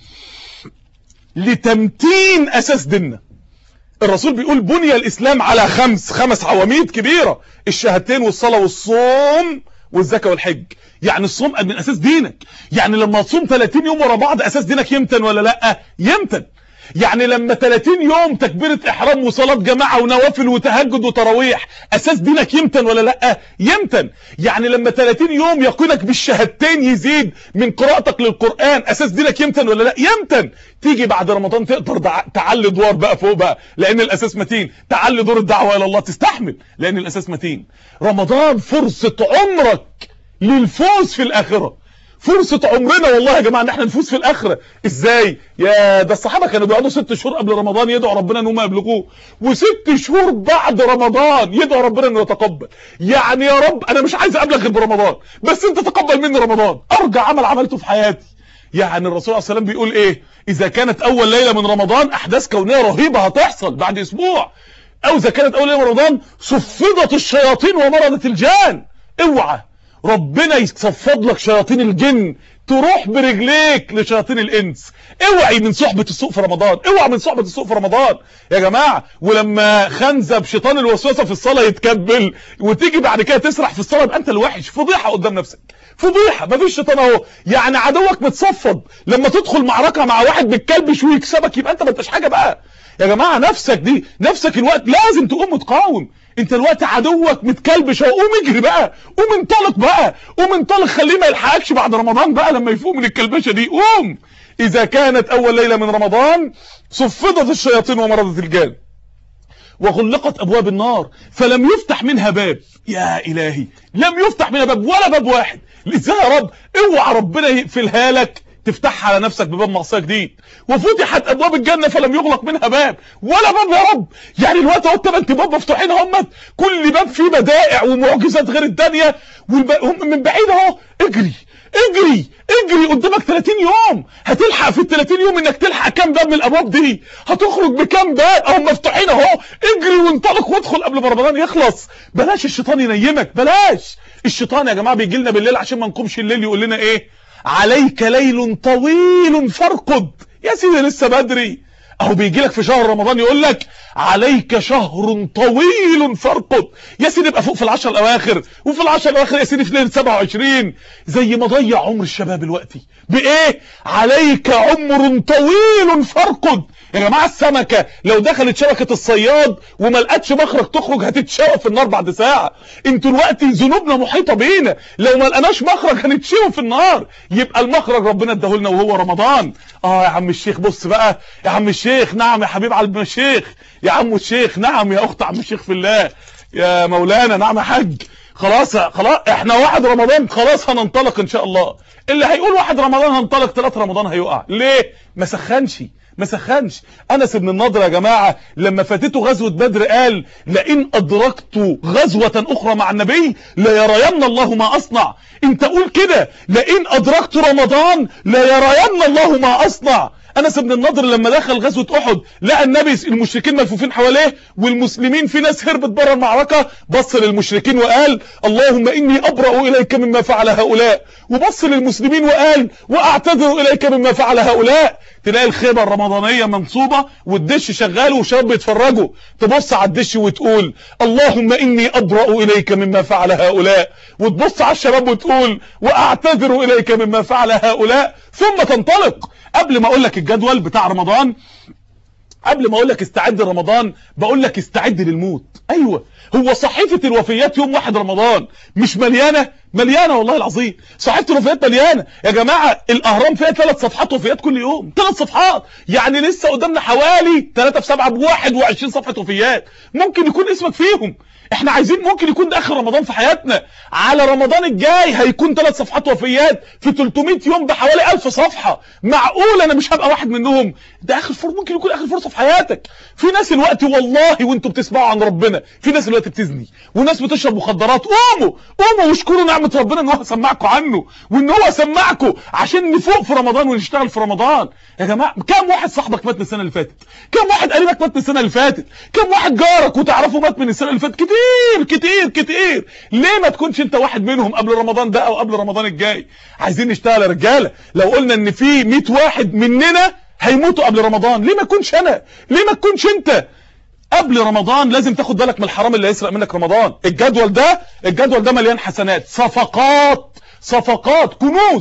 لتمتين اساس ديننا الرسول بيقول بني الاسلام على خمس خمس عواميد كبيره الشهادتين والصلاه والصوم والزكاه والحج يعني الصوم من اساس دينك يعني لما تصوم 30 يوم ورا بعض اساس دينك يمتن ولا لا يمتن يعني لما 30 يوم تكبيرة احرام وصلاة جماعة ونوافل وتهجد وتراويح اساس دينك يمتن ولا لا يمتن يعني لما 30 يوم يقينك بالشهادتين يزيد من قراءتك للقرآن اساس دينك يمتن ولا لا يمتن تيجي بعد رمضان تقدر دع... تعلي دوار بقى فوق بقى لان الاساس متين تعلي دور الدعوة الى الله تستحمل لان الاساس متين رمضان فرصة عمرك للفوز في الاخره فرصة عمرنا والله يا جماعة ان احنا نفوز في الاخرة ازاي يا ده الصحابة كانوا بيقعدوا ست شهور قبل رمضان يدعوا ربنا ان هم يبلغوه وست شهور بعد رمضان يدعوا ربنا انه يتقبل يعني يا رب انا مش عايز ابلغ غير برمضان بس انت تقبل مني رمضان ارجع عمل عملته في حياتي يعني الرسول عليه السلام بيقول ايه اذا كانت اول ليلة من رمضان احداث كونية رهيبة هتحصل بعد اسبوع او اذا كانت اول ليلة من رمضان صفدت الشياطين ومرضت الجان اوعى ربنا يصفد لك شياطين الجن تروح برجليك لشياطين الانس اوعي من صحبة السوق في رمضان اوعي من صحبة السوق في رمضان يا جماعة ولما خنزب شيطان الوسوسة في الصلاة يتكبل وتيجي بعد كده تسرح في الصلاة يبقى انت الوحش فضيحة قدام نفسك فضيحة مفيش شيطان اهو يعني عدوك متصفد لما تدخل معركة مع واحد بالكلبش ويكسبك يبقى انت ما انتش حاجة بقى يا جماعة نفسك دي نفسك الوقت لازم تقوم متقاوم انت الوقت عدوك متكلبش اهو قوم اجري بقى قوم انطلق بقى قوم انطلق خليه ما يلحقكش بعد رمضان بقى لما يفوق من الكلبشه دي قوم اذا كانت اول ليله من رمضان صفدت الشياطين ومرضت الجان وغلقت ابواب النار فلم يفتح منها باب يا الهي لم يفتح منها باب ولا باب واحد ازاي يا رب اوعى ربنا يقفلها لك تفتحها على نفسك بباب معصيه جديد وفتحت ابواب الجنه فلم يغلق منها باب ولا باب يا رب يعني الوقت اهو الثمان باب مفتوحين همت كل باب فيه بدائع ومعجزات غير الثانيه هم من بعيد اهو اجري اجري اجري قدامك 30 يوم هتلحق في ال 30 يوم انك تلحق كام باب من الابواب دي هتخرج بكام باب اهو مفتوحين اهو اجري وانطلق وادخل قبل ما رمضان يخلص بلاش الشيطان ينيمك بلاش الشيطان يا جماعه بيجي لنا بالليل عشان ما نقومش الليل يقول لنا ايه عليك ليل طويل فارقد يا سيدي لسه بدري اهو بيجي لك في شهر رمضان يقول لك عليك شهر طويل فارقد يا سيدي ابقى فوق في العشر الاواخر وفي العشر الاواخر يا سيدي في ليله 27 زي ما ضيع عمر الشباب دلوقتي بايه عليك عمر طويل فارقد يا جماعه السمكه لو دخلت شبكه الصياد وما لقتش مخرج تخرج هتتشوى في النار بعد ساعه انتوا دلوقتي ذنوبنا محيطه بينا لو ما لقناش مخرج هنتشوى في النار يبقى المخرج ربنا اداهولنا وهو رمضان اه يا عم الشيخ بص بقى يا عم الشيخ نعم يا حبيب على الشيخ يا عم الشيخ نعم يا اخت عم الشيخ في الله يا مولانا نعم يا حاج خلاص خلاص احنا واحد رمضان خلاص هننطلق ان شاء الله اللي هيقول واحد رمضان هنطلق ثلاث رمضان هيقع ليه ما سخنش ما سخنش انس بن النضر يا جماعه لما فاتته غزوه بدر قال لئن ادركت غزوه اخرى مع النبي ليرين الله ما اصنع انت قول كده لئن ادركت رمضان ليرين الله ما اصنع انس بن النضر لما دخل غزوه احد لقى النبي المشركين ملفوفين حواليه والمسلمين في ناس هربت بره المعركه بص للمشركين وقال اللهم اني ابرا اليك مما فعل هؤلاء وبص للمسلمين وقال واعتذر اليك مما فعل هؤلاء تلاقي الخيمه الرمضانيه منصوبه والدش شغال وشباب بيتفرجوا تبص على الدش وتقول اللهم اني ابرا اليك مما فعل هؤلاء وتبص على الشباب وتقول واعتذر اليك مما فعل هؤلاء ثم تنطلق قبل ما اقول لك الجدول بتاع رمضان قبل ما اقول لك استعد لرمضان بقول لك استعد للموت ايوه هو صحيفه الوفيات يوم واحد رمضان مش مليانه مليانه والله العظيم صحيفه الوفيات مليانه يا جماعه الاهرام فيها ثلاث صفحات وفيات كل يوم ثلاث صفحات يعني لسه قدامنا حوالي 3 في 7 ب 21 صفحه وفيات ممكن يكون اسمك فيهم احنا عايزين ممكن يكون ده اخر رمضان في حياتنا على رمضان الجاي هيكون ثلاث صفحات وفيات في 300 يوم بحوالي 1000 صفحه معقول انا مش هبقى واحد منهم ده اخر فرصه ممكن يكون اخر فرصه في حياتك في ناس الوقت والله وانتوا بتسمعوا عن ربنا في ناس الوقت بتزني وناس بتشرب مخدرات قوموا قوموا واشكروا نعمه ربنا ان هو سمعكم عنه وان هو سمعكم عشان نفوق في رمضان ونشتغل في رمضان يا جماعه كام واحد صاحبك مات من السنه اللي فاتت كام واحد قريبك مات من السنه اللي فاتت كام واحد جارك وتعرفه مات من السنه اللي فاتت كتير كتير كتير ليه ما تكونش انت واحد منهم قبل رمضان ده او قبل رمضان الجاي عايزين نشتغل يا رجاله لو قلنا ان في 100 واحد مننا هيموتوا قبل رمضان ليه ما تكونش انا ليه ما تكونش انت قبل رمضان لازم تاخد بالك من الحرام اللي هيسرق منك رمضان الجدول ده الجدول ده مليان حسنات صفقات صفقات كنوز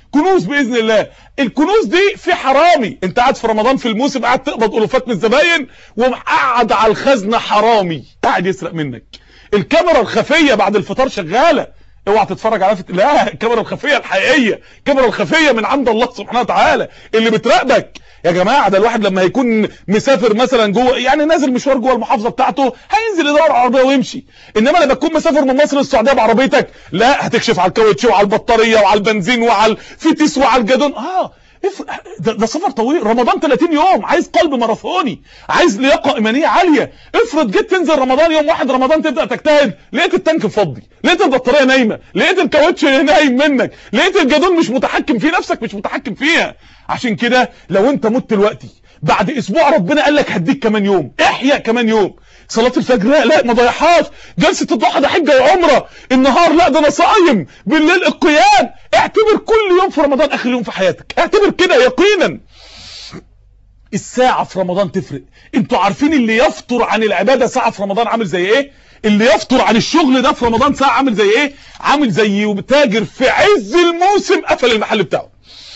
كنوز باذن الله الكنوز دي في حرامي انت قاعد في رمضان في الموسم قاعد تقبض الوفات من الزباين وقعد على الخزنه حرامي قاعد يسرق منك الكاميرا الخفيه بعد الفطار شغاله اوعى تتفرج على فت... لا الكاميرا الخفيه الحقيقيه الكاميرا الخفيه من عند الله سبحانه وتعالى اللي بتراقبك يا جماعه ده الواحد لما هيكون مسافر مثلا جوه يعني نازل مشوار جوه المحافظه بتاعته هينزل يدور على العربيه ويمشي انما لما تكون مسافر من مصر للسعوديه بعربيتك لا هتكشف على الكاوتش وعلى البطاريه وعلى البنزين وعلى الفتيس وعلى الجدون اه اف... ده, ده سفر طويل رمضان 30 يوم عايز قلب ماراثوني عايز لياقه ايمانيه عاليه افرض جيت تنزل رمضان يوم واحد رمضان تبدا تجتهد لقيت التانك فاضي لقيت البطاريه نايمه لقيت الكاوتش نايم منك لقيت الجدون مش متحكم فيه نفسك مش متحكم فيها عشان كده لو انت مت دلوقتي بعد اسبوع ربنا قال لك هديك كمان يوم احيا كمان يوم صلاة الفجر لا لا ما ضيعهاش جلسة الضحى ده حجة وعمرة النهار لا ده انا صايم بالليل القيام اعتبر كل يوم في رمضان اخر يوم في حياتك اعتبر كده يقينا الساعة في رمضان تفرق انتوا عارفين اللي يفطر عن العبادة ساعة في رمضان عامل زي ايه اللي يفطر عن الشغل ده في رمضان ساعة عامل زي ايه عامل زي تاجر في عز الموسم قفل المحل بتاعه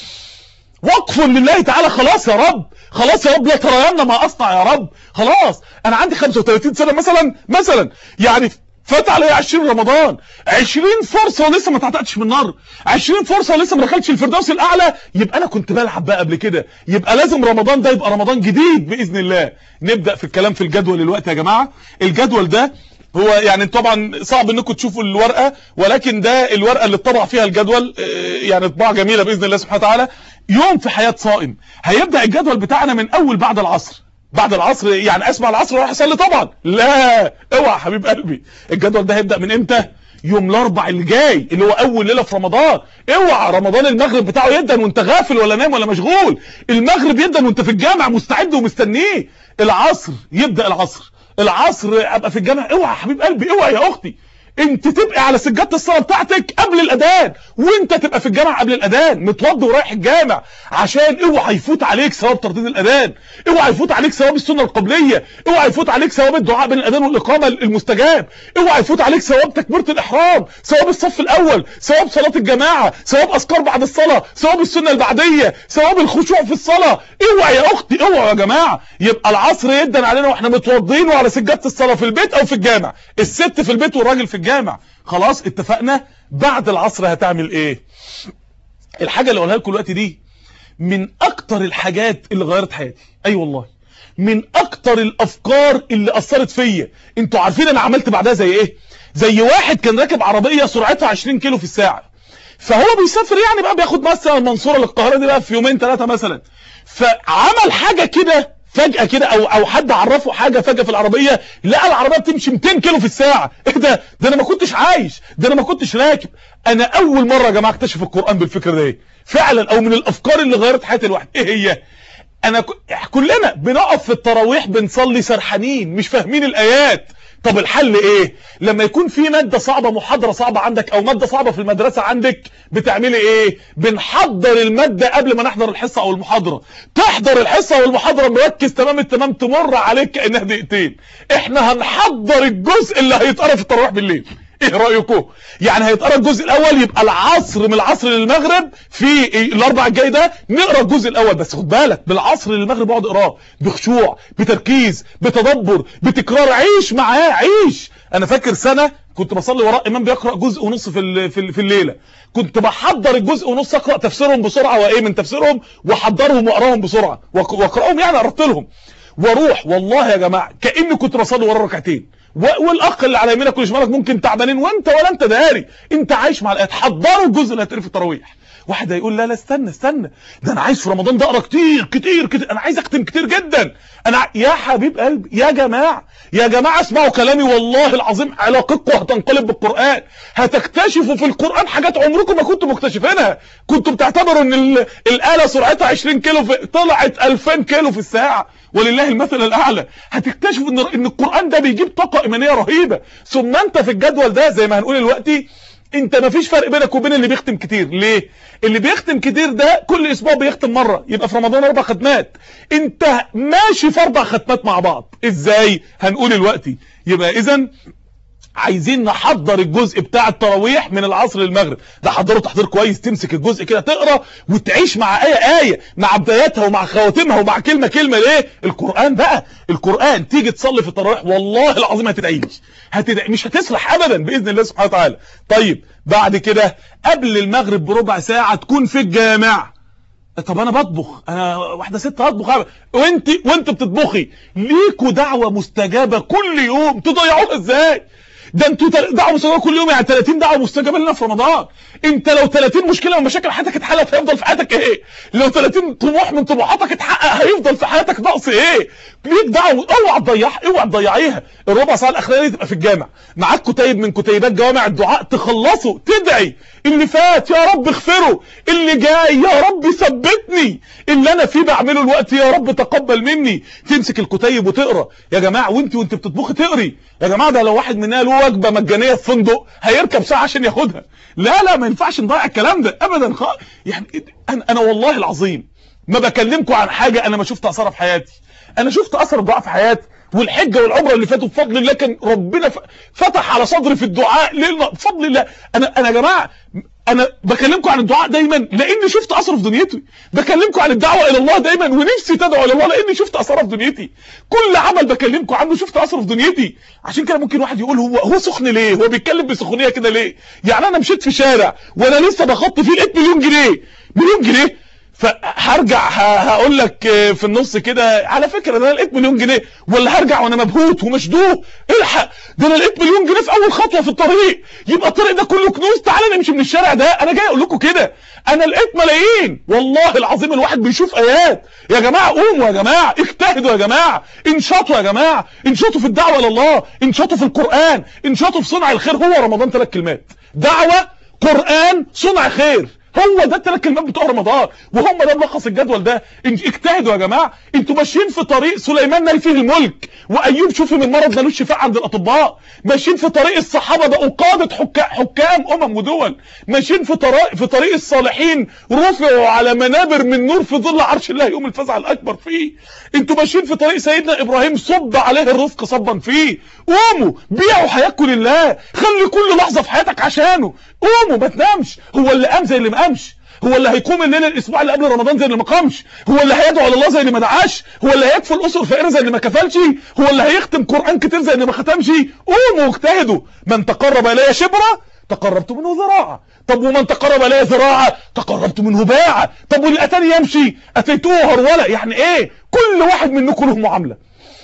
وقف لله تعالى خلاص يا رب خلاص يا رب لا ترينا ما اصنع يا رب خلاص انا عندي 35 سنه مثلا مثلا يعني فات عليا 20 رمضان 20 فرصه ولسه ما اتعتقتش من النار 20 فرصه ولسه ما دخلتش الفردوس الاعلى يبقى انا كنت بلعب بقى قبل كده يبقى لازم رمضان ده يبقى رمضان جديد باذن الله نبدا في الكلام في الجدول الوقت يا جماعه الجدول ده هو يعني طبعا صعب انكم تشوفوا الورقه ولكن ده الورقه اللي اتطبع فيها الجدول يعني طباعه جميله باذن الله سبحانه وتعالى يوم في حياه صائم هيبدا الجدول بتاعنا من اول بعد العصر بعد العصر يعني اسمع العصر واروح اصلي طبعا لا اوعى حبيب قلبي الجدول ده هيبدا من امتى يوم الاربع اللي جاي اللي هو اول ليله في رمضان اوعى رمضان المغرب بتاعه يدن وانت غافل ولا نايم ولا مشغول المغرب يدن وانت في الجامع مستعد ومستنيه العصر يبدا العصر العصر ابقى في الجامع اوعى يا حبيب قلبي اوعى يا اختي انت تبقى على سجاده الصلاه بتاعتك قبل الاذان وانت تبقى في الجامع قبل الاذان متوضي ورايح الجامع عشان اوعى يفوت عليك ثواب ترديد الاذان اوعى يفوت عليك ثواب السنه القبليه اوعى يفوت عليك ثواب الدعاء بين الاذان والاقامه المستجاب اوعى يفوت عليك ثواب تكبيره الاحرام ثواب الصف الاول ثواب صلاه الجماعه ثواب اذكار بعد الصلاه ثواب السنه البعديه ثواب الخشوع في الصلاه اوعى يا اختي اوعى يا جماعه يبقى العصر يدن علينا واحنا متوضين وعلى سجاده الصلاه في البيت او في الجامع الست في البيت والراجل في الجامع خلاص اتفقنا بعد العصر هتعمل ايه الحاجة اللي اقولها لكم دلوقتي دي من اكتر الحاجات اللي غيرت حياتي اي أيوة والله من اكتر الافكار اللي اثرت فيا انتوا عارفين انا عملت بعدها زي ايه زي واحد كان راكب عربية سرعتها 20 كيلو في الساعة فهو بيسافر يعني بقى بياخد مثلا المنصورة للقاهرة دي بقى في يومين ثلاثة مثلا فعمل حاجة كده فجأة كده او او حد عرفه حاجة فجأة في العربية لقى العربية بتمشي 200 كيلو في الساعة ايه ده ده انا ما كنتش عايش ده انا ما كنتش راكب انا اول مرة يا جماعة اكتشف القرآن بالفكرة ده فعلا او من الافكار اللي غيرت حياة الواحد ايه هي انا ك... كلنا بنقف في التراويح بنصلي سرحانين مش فاهمين الايات طب الحل ايه لما يكون في مادة صعبة محاضرة صعبة عندك او مادة صعبة في المدرسة عندك بتعملي ايه بنحضر المادة قبل ما نحضر الحصة او المحاضرة تحضر الحصة او المحاضرة مركز تمام التمام تمر عليك كأنها دقيقتين احنا هنحضر الجزء اللي هيتقرا في التراويح بالليل ايه رايكم يعني هيتقرا الجزء الاول يبقى العصر من العصر للمغرب في الاربع الجاي ده نقرا الجزء الاول بس خد بالك بالعصر للمغرب اقعد اقراه بخشوع بتركيز بتدبر بتكرار عيش معاه عيش انا فاكر سنه كنت بصلي وراء امام بيقرا جزء ونص في في الليله كنت بحضر الجزء ونص اقرا تفسيرهم بسرعه وايه من تفسيرهم واحضرهم واقراهم بسرعه واقراهم يعني ارتلهم واروح والله يا جماعه كاني كنت بصلي ورا ركعتين والاخ اللي على يمينك وشمالك ممكن تعبانين وانت ولا انت داري انت عايش مع الايات حضروا الجزء اللي هتقري في التراويح واحد هيقول لا لا استنى استنى ده انا عايز في رمضان ده اقرا كتير كتير كتير انا عايز اختم كتير جدا انا ع... يا حبيب قلبي يا جماعه يا جماعه اسمعوا كلامي والله العظيم علاقتكم هتنقلب بالقران هتكتشفوا في القران حاجات عمركم ما كنتوا مكتشفينها كنتوا بتعتبروا ان ال... الاله سرعتها 20 كيلو في... طلعت 2000 كيلو في الساعه ولله المثل الاعلى هتكتشفوا ان ان القران ده بيجيب طاقه ايمانيه رهيبه ثم انت في الجدول ده زي ما هنقول دلوقتي انت ما فيش فرق بينك وبين اللي بيختم كتير ليه اللي بيختم كتير ده كل اسبوع بيختم مره يبقى في رمضان اربع ختمات انت ماشي في اربع ختمات مع بعض ازاي هنقول دلوقتي يبقى اذا عايزين نحضر الجزء بتاع التراويح من العصر للمغرب ده حضره تحضير كويس تمسك الجزء كده تقرا وتعيش مع ايه ايه مع بداياتها ومع خواتمها ومع كلمه كلمه ليه القران بقى القران تيجي تصلي في التراويح والله العظيم هتدعيش هتدعي مش هتسرح ابدا باذن الله سبحانه وتعالى طيب بعد كده قبل المغرب بربع ساعه تكون في الجامع طب انا بطبخ انا واحده ست هطبخ وانت وانت بتطبخي ليكوا دعوه مستجابه كل يوم تضيعوها ازاي ده انتوا دعوه مستجابه كل يوم يعني 30 دعوه مستجابه لنا في رمضان انت لو 30 مشكله ومشاكل حياتك اتحلت هيفضل في حياتك ايه لو 30 طموح من طموحاتك اتحقق هيفضل في حياتك نقص ايه ليك دعوه اوعى تضيعها اوعى تضيعيها الربع ساعه الاخرانيه تبقى في الجامع معاك كتيب من كتيبات جوامع الدعاء تخلصه تدعي اللي فات يا رب اغفره اللي جاي يا رب ثبتني اللي انا فيه بعمله الوقت يا رب تقبل مني تمسك الكتيب وتقرا يا جماعه وانت وانت بتطبخي تقري يا جماعه ده لو واحد مننا له وجبه مجانيه في فندق هيركب ساعه عشان ياخدها لا لا ما ينفعش نضيع الكلام ده ابدا خ... يعني انا انا والله العظيم ما بكلمكم عن حاجه انا ما شفت اثرها في حياتي انا شفت اثر الدعاء في حياتي والحجه والعمره اللي فاتوا بفضل الله كان ربنا فتح على صدري في الدعاء ليلنا بفضل الله انا انا يا جماعه انا بكلمكم عن الدعاء دايما لاني شفت اثره في دنيتي بكلمكم عن الدعوه الى الله دايما ونفسي تدعو الى الله لاني شفت اثرها في دنيتي كل عمل بكلمكم عنه شفت اثره في دنيتي عشان كده ممكن واحد يقول هو هو سخن ليه هو بيتكلم بسخونيه كده ليه يعني انا مشيت في شارع وانا لسه بخط فيه لقيت مليون جنيه مليون جنيه فهرجع هقول لك في النص كده على فكره ده انا لقيت مليون جنيه ولا هرجع وانا مبهوت ومشدوه الحق ده انا لقيت مليون جنيه في اول خطوه في الطريق يبقى الطريق ده كله كنوز تعالى نمشي من الشارع ده انا جاي اقول لكم كده انا لقيت ملايين والله العظيم الواحد بيشوف ايات يا جماعه قوموا يا جماعه اجتهدوا يا جماعه انشطوا يا جماعه انشطوا في الدعوه الى الله انشطوا في القران انشطوا في صنع الخير هو رمضان ثلاث كلمات دعوه قران صنع خير هو ده الثلاث كلمات بتوع رمضان وهم ده ملخص الجدول ده اجتهدوا يا جماعه انتوا ماشيين في طريق سليمان نال فيه الملك وايوب شوفي من مرض ملوش شفاء عند الاطباء ماشيين في طريق الصحابه ده قاده حكام حكام امم ودول ماشيين في طريق في طريق الصالحين رفعوا على منابر من نور في ظل عرش الله يوم الفزع الاكبر فيه انتوا ماشيين في طريق سيدنا ابراهيم صب عليه الرزق صبا فيه قوموا بيعوا حياتكم لله خلي كل لحظه في حياتك عشانه قوموا ما تنامش هو اللي قام زي اللي ما قامش هو اللي هيقوم الليله الاسبوع اللي قبل رمضان زي اللي ما قامش هو اللي هيدعو على الله زي اللي ما دعاش هو اللي هيكفل اسر فقيره زي اللي ما كفلش هو اللي هيختم قران كتير زي اللي ما ختمش قوموا واجتهدوا من تقرب الي شبرا تقربت منه ذراعا طب ومن تقرب الي ذراعا تقربت منه باعا طب واللي اتاني يمشي اتيتوه هروله يعني ايه كل واحد منكم له معامله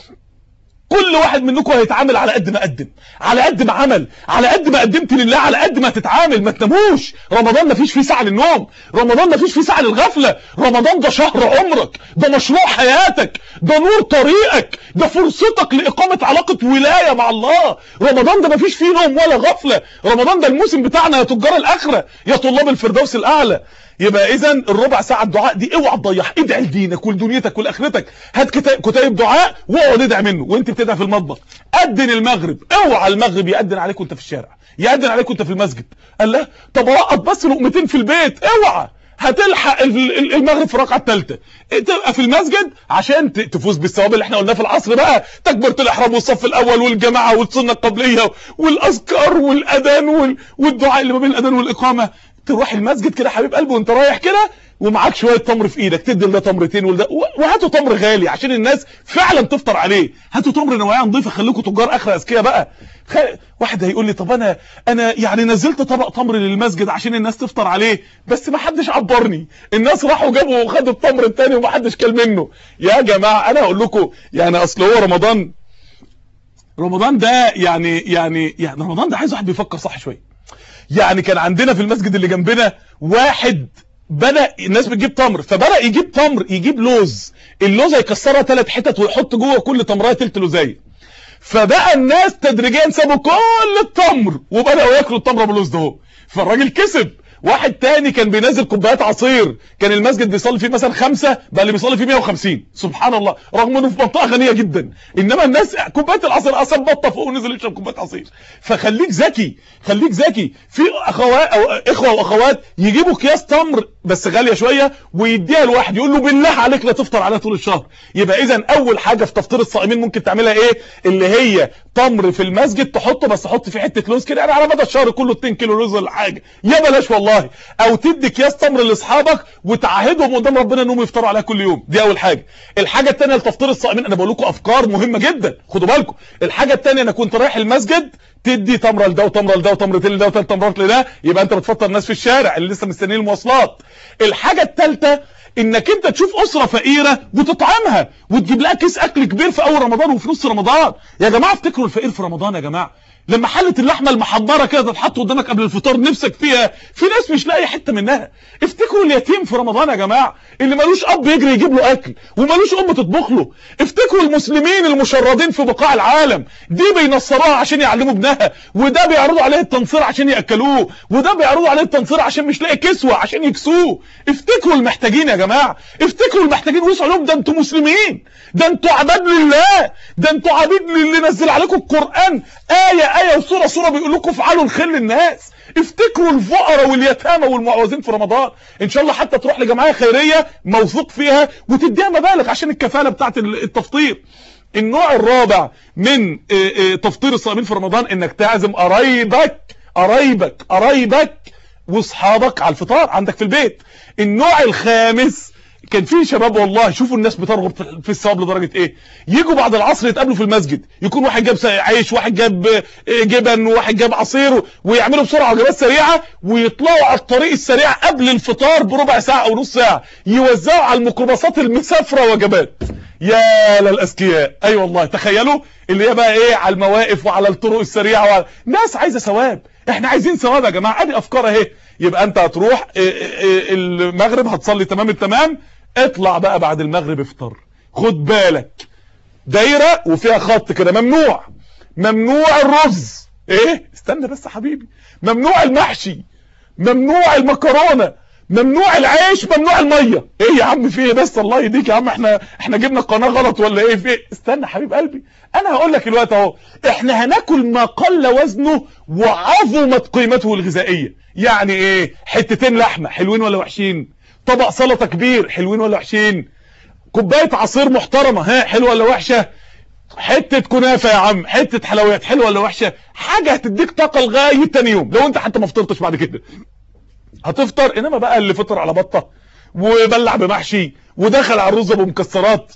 كل واحد منكم هيتعامل على قد ما قدم على قد ما عمل على قد ما قدمت لله على قد ما تتعامل ما تناموش رمضان ما فيش فيه ساعه للنوم رمضان ما فيش فيه ساعه للغفله رمضان ده شهر عمرك ده مشروع حياتك ده نور طريقك ده فرصتك لاقامه علاقه ولايه مع الله رمضان ده ما فيش فيه نوم ولا غفله رمضان ده الموسم بتاعنا يا تجار الاخره يا طلاب الفردوس الاعلى يبقى اذا الربع ساعه الدعاء دي اوعى تضيعها ادعي لدينك ولدنيتك ولاخرتك هات كتاب دعاء واقعد ادعي منه وانت بتدعي في المطبخ اذن المغرب اوعى المغرب ياذن عليك وانت في الشارع ياذن عليك وانت في المسجد قال لا طب رقط بس لقمتين في البيت اوعى هتلحق المغرب في الركعه الثالثه تبقى في المسجد عشان تفوز بالثواب اللي احنا قلناه في العصر بقى تكبيره الاحرام والصف الاول والجماعه والسنه القبليه والاذكار والاذان والدعاء اللي ما بين الاذان والاقامه تروح المسجد كده حبيب قلبي وانت رايح كده ومعاك شويه تمر في ايدك تدي لده تمرتين ولده وهاتوا تمر غالي عشان الناس فعلا تفطر عليه هاتوا تمر نوايا نضيفه خليكم تجار اخر اذكياء بقى خ... واحد هيقول لي طب انا انا يعني نزلت طبق تمر للمسجد عشان الناس تفطر عليه بس ما حدش عبرني الناس راحوا جابوا وخدوا التمر الثاني وما حدش كل منه يا جماعه انا هقول لكم يعني اصل هو رمضان رمضان ده يعني يعني يعني رمضان ده عايز واحد بيفكر صح شويه يعني كان عندنا في المسجد اللي جنبنا واحد بدأ الناس بتجيب تمر فبدأ يجيب تمر يجيب لوز اللوزه يكسرها ثلاث حتت ويحط جوه كل تمرايه تلت لوزيه فبقى الناس تدريجيا سابوا كل التمر وبداوا ياكلوا التمر باللوز ده فالراجل كسب واحد تاني كان بينزل كوبايات عصير كان المسجد بيصلي فيه مثلا خمسة بقى اللي بيصلي فيه 150 سبحان الله رغم انه في منطقه غنيه جدا انما الناس كوبايه العصير اصلا بطه فوق ونزل يشرب كوبايه عصير فخليك ذكي خليك ذكي في اخوات او اخوه واخوات يجيبوا اكياس تمر بس غاليه شويه ويديها لواحد يقول له بالله عليك لا تفطر عليها طول الشهر يبقى اذا اول حاجه في تفطير الصائمين ممكن تعملها ايه اللي هي تمر في المسجد تحطه بس حط فيه حته لوز كده يعني على مدى الشهر كله 2 كيلو لوز ولا حاجه يا بلاش والله او تدي اكياس تمر لاصحابك وتعهدهم قدام ربنا انهم يفطروا عليها كل يوم دي اول حاجه الحاجه الثانيه لتفطير الصائمين انا بقول لكم افكار مهمه جدا خدوا بالكم الحاجه الثانيه انا كنت رايح المسجد تدي تمره لده وتمره لده وتمرتين لده وثلاث تمرات لده يبقى انت بتفطر الناس في الشارع اللي لسه مستنيين المواصلات الحاجه الثالثه انك انت تشوف اسره فقيره وتطعمها وتجيب لها كيس اكل كبير في اول رمضان وفي نص رمضان يا جماعه افتكروا الفقير في رمضان يا جماعه لما حله اللحمه المحمره كده تتحط قدامك قبل الفطار نفسك فيها في ناس مش لاقي حته منها افتكروا اليتيم في رمضان يا جماعه اللي ملوش اب يجري يجيب له اكل وملوش ام تطبخ له افتكروا المسلمين المشردين في بقاع العالم دي بينصروها عشان يعلموا ابنها وده بيعرضوا عليه التنصير عشان ياكلوه وده بيعرضوا عليه التنصير عشان مش لاقي كسوه عشان يكسوه افتكروا المحتاجين يا جماعه افتكروا المحتاجين واسعوا لهم ده انتوا مسلمين ده انتوا عباد لله ده انتوا عبيد للي نزل عليكم القران ايه ايه وسوره سوره بيقول لكم افعلوا الخير للناس افتكروا الفقراء واليتامى والمعوزين في رمضان ان شاء الله حتى تروح لجمعيه خيريه موثوق فيها وتديها مبالغ عشان الكفاله بتاعه التفطير النوع الرابع من تفطير الصائمين في رمضان انك تعزم قرايبك قرايبك قرايبك واصحابك على الفطار عندك في البيت النوع الخامس كان في شباب والله شوفوا الناس بترغب في الثواب لدرجه ايه يجوا بعد العصر يتقابلوا في المسجد يكون واحد جاب عيش واحد جاب جبن وواحد جاب عصير ويعملوا بسرعه وجبات سريعه ويطلعوا على الطريق السريع قبل الفطار بربع ساعه او نص ساعه يوزعوا على الميكروباصات المسافره وجبات يا للاذكياء اي أيوة والله تخيلوا اللي هي بقى ايه على المواقف وعلى الطرق السريعه وعلى ناس عايزه ثواب احنا عايزين ثواب يا جماعه ادي افكار اهي يبقى انت هتروح المغرب هتصلي تمام التمام اطلع بقى بعد المغرب افطر خد بالك دايره وفيها خط كده ممنوع ممنوع الرز ايه استنى بس يا حبيبي ممنوع المحشي ممنوع المكرونه ممنوع العيش ممنوع الميه ايه يا عم في ايه بس الله يهديك يا عم احنا احنا جبنا القناه غلط ولا ايه في إيه؟ استنى حبيب قلبي انا هقول لك الوقت اهو احنا هناكل ما قل وزنه وعظمت قيمته الغذائيه يعني ايه حتتين لحمه حلوين ولا وحشين طبق سلطه كبير حلوين ولا وحشين كوبايه عصير محترمه ها حلوه ولا وحشه حته كنافه يا عم حته حلويات حلوه ولا وحشه حاجه هتديك طاقه لغايه تاني يوم لو انت حتى ما فطرتش بعد كده هتفطر انما بقى اللي فطر على بطه وبلع بمحشي ودخل على الرز ابو مكسرات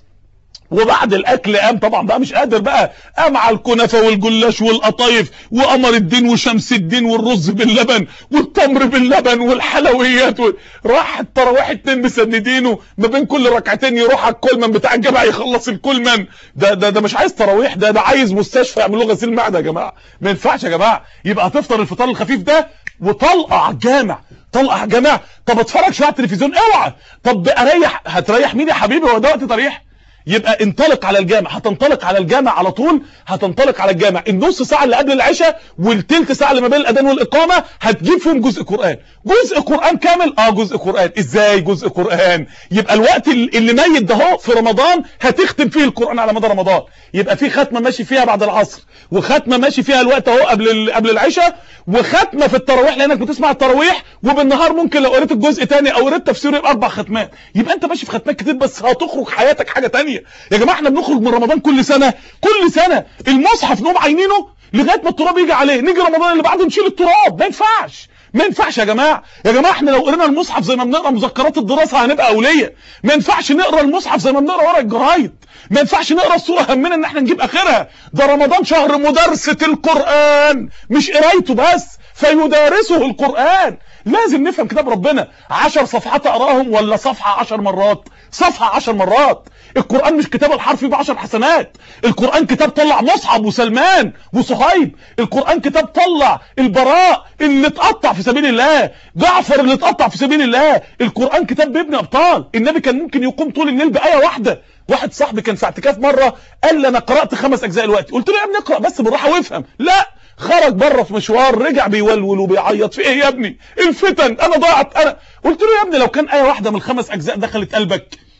وبعد الاكل قام طبعا بقى مش قادر بقى قام على الكنافه والجلاش والقطايف وقمر الدين وشمس الدين والرز باللبن والتمر باللبن والحلويات و... راح التراويح اتنين مسندينه ما بين كل ركعتين يروح على الكولمن بتاع الجامع يخلص الكولمن ده ده ده مش عايز تراويح ده ده عايز مستشفى يعملوا له غسيل معده يا جماعه ما ينفعش يا جماعه يبقى هتفطر الفطار الخفيف ده وطلقه على الجامع طلقه على الجامع طب اتفرج شويه على التلفزيون اوعى طب اريح هتريح مين يا حبيبي هو ده وقت تريح يبقى انطلق على الجامع هتنطلق على الجامع على طول هتنطلق على الجامع النص ساعه اللي قبل العشاء والتلت ساعه اللي ما بين الاذان والاقامه هتجيب فيهم جزء قران جزء قران كامل اه جزء قران ازاي جزء قران يبقى الوقت اللي ميت ده اهو في رمضان هتختم فيه القران على مدى رمضان يبقى في ختمه ماشي فيها بعد العصر وختمه ماشي فيها الوقت اهو قبل قبل العشاء وختمه في التراويح لانك بتسمع التراويح وبالنهار ممكن لو قريت الجزء تاني او قريت تفسيره يبقى اربع ختمات يبقى انت ماشي في ختمات كتير بس هتخرج حياتك حاجه تانية يا جماعه احنا بنخرج من رمضان كل سنه كل سنه المصحف نقوم عينينه لغايه ما التراب يجي عليه نيجي رمضان اللي بعده نشيل التراب ما ينفعش ما ينفعش يا جماعه يا جماعه احنا لو قرينا المصحف زي ما بنقرا مذكرات الدراسه هنبقى اوليه ما ينفعش نقرا المصحف زي ما بنقرا ورق الجرايد ما ينفعش نقرا الصوره همنا ان احنا نجيب اخرها ده رمضان شهر مدارسه القران مش قرايته بس فيدارسه القران لازم نفهم كتاب ربنا عشر صفحات اقراهم ولا صفحه عشر مرات صفحه عشر مرات القرآن مش كتاب الحرف بعشر حسنات القرآن كتاب طلع مصعب وسلمان وصهيب القرآن كتاب طلع البراء اللي اتقطع في سبيل الله جعفر اللي اتقطع في سبيل الله القرآن كتاب بيبني أبطال النبي كان ممكن يقوم طول الليل بآية واحدة واحد صاحبي كان في اعتكاف مرة قال لي أنا قرأت خمس أجزاء الوقت قلت له يا ابني اقرأ بس بالراحة وافهم لا خرج بره في مشوار رجع بيولول وبيعيط في ايه يا ابني الفتن انا ضاعت انا قلت له يا ابني لو كان ايه واحده من الخمس اجزاء دخلت قلبك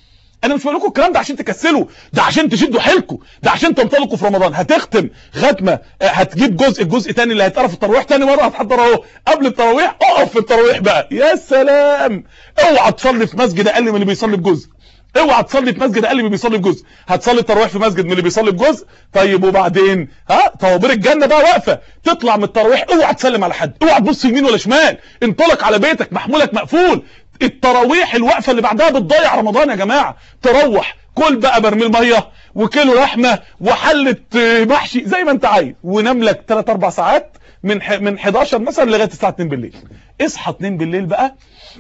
انا مش بقول لكم الكلام ده عشان تكسلوا ده عشان تشدوا حيلكم ده عشان تنطلقوا في رمضان هتختم ختمه آه، هتجيب جزء الجزء الثاني اللي هيتقرا في التراويح ثاني مره هتحضر اهو قبل التراويح اقف في التراويح بقى يا سلام اوعى تصلي في مسجد اقل من اللي بيصلي بجزء اوعى تصلي في مسجد اقل من اللي بيصلي بجزء هتصلي التراويح في مسجد من اللي بيصلي بجزء طيب وبعدين ها طوابير الجنه بقى واقفه تطلع من التراويح اوعى تسلم على حد اوعى تبص يمين ولا شمال انطلق على بيتك محمولك مقفول التراويح الوقفه اللي بعدها بتضيع رمضان يا جماعه تروح كل بقى برميل ميه وكيلو لحمه وحله آه، محشي زي ما انت عايز ونام لك 3 4 ساعات من ح- من 11 مثلا لغايه الساعه 2 بالليل اصحى 2 بالليل بقى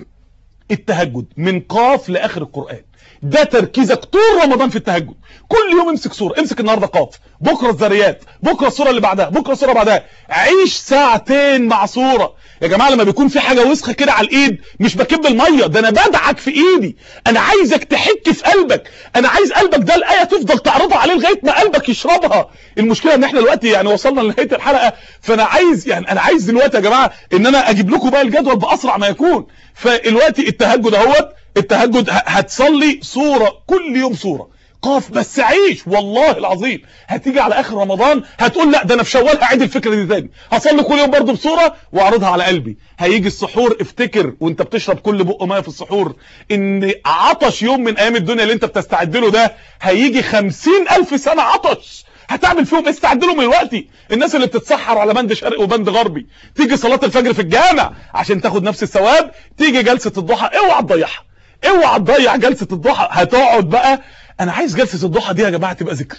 التهجد من قاف لاخر القران ده تركيزك طول رمضان في التهجد كل يوم امسك سوره امسك النهارده قاف بكره الذريات بكره السوره اللي بعدها بكره السوره بعدها عيش ساعتين مع سوره يا جماعه لما بيكون في حاجه وسخه كده على الايد مش بكب الميه ده انا بدعك في ايدي انا عايزك تحك في قلبك انا عايز قلبك ده الايه تفضل تعرضها عليه لغايه ما قلبك يشربها المشكله ان احنا دلوقتي يعني وصلنا لنهايه الحلقه فانا عايز يعني انا عايز دلوقتي يا جماعه ان انا اجيب لكم بقى الجدول باسرع ما يكون فالوقتي التهجد اهوت التهجد ه- هتصلي صوره كل يوم صوره قاف بس عيش والله العظيم هتيجي على اخر رمضان هتقول لا ده انا في شوال هعيد الفكره دي تاني هصلي كل يوم برضه بصوره واعرضها على قلبي هيجي السحور افتكر وانت بتشرب كل بق ميه في السحور ان عطش يوم من ايام الدنيا اللي انت بتستعد له ده هيجي خمسين الف سنه عطش هتعمل فيهم استعد لهم دلوقتي الناس اللي بتتسحر على بند شرقي وبند غربي تيجي صلاه الفجر في الجامع عشان تاخد نفس الثواب تيجي جلسه الضحى اوعى تضيعها اوعى تضيع جلسه الضحى هتقعد بقى انا عايز جلسه الضحى دي يا جماعه تبقى ذكر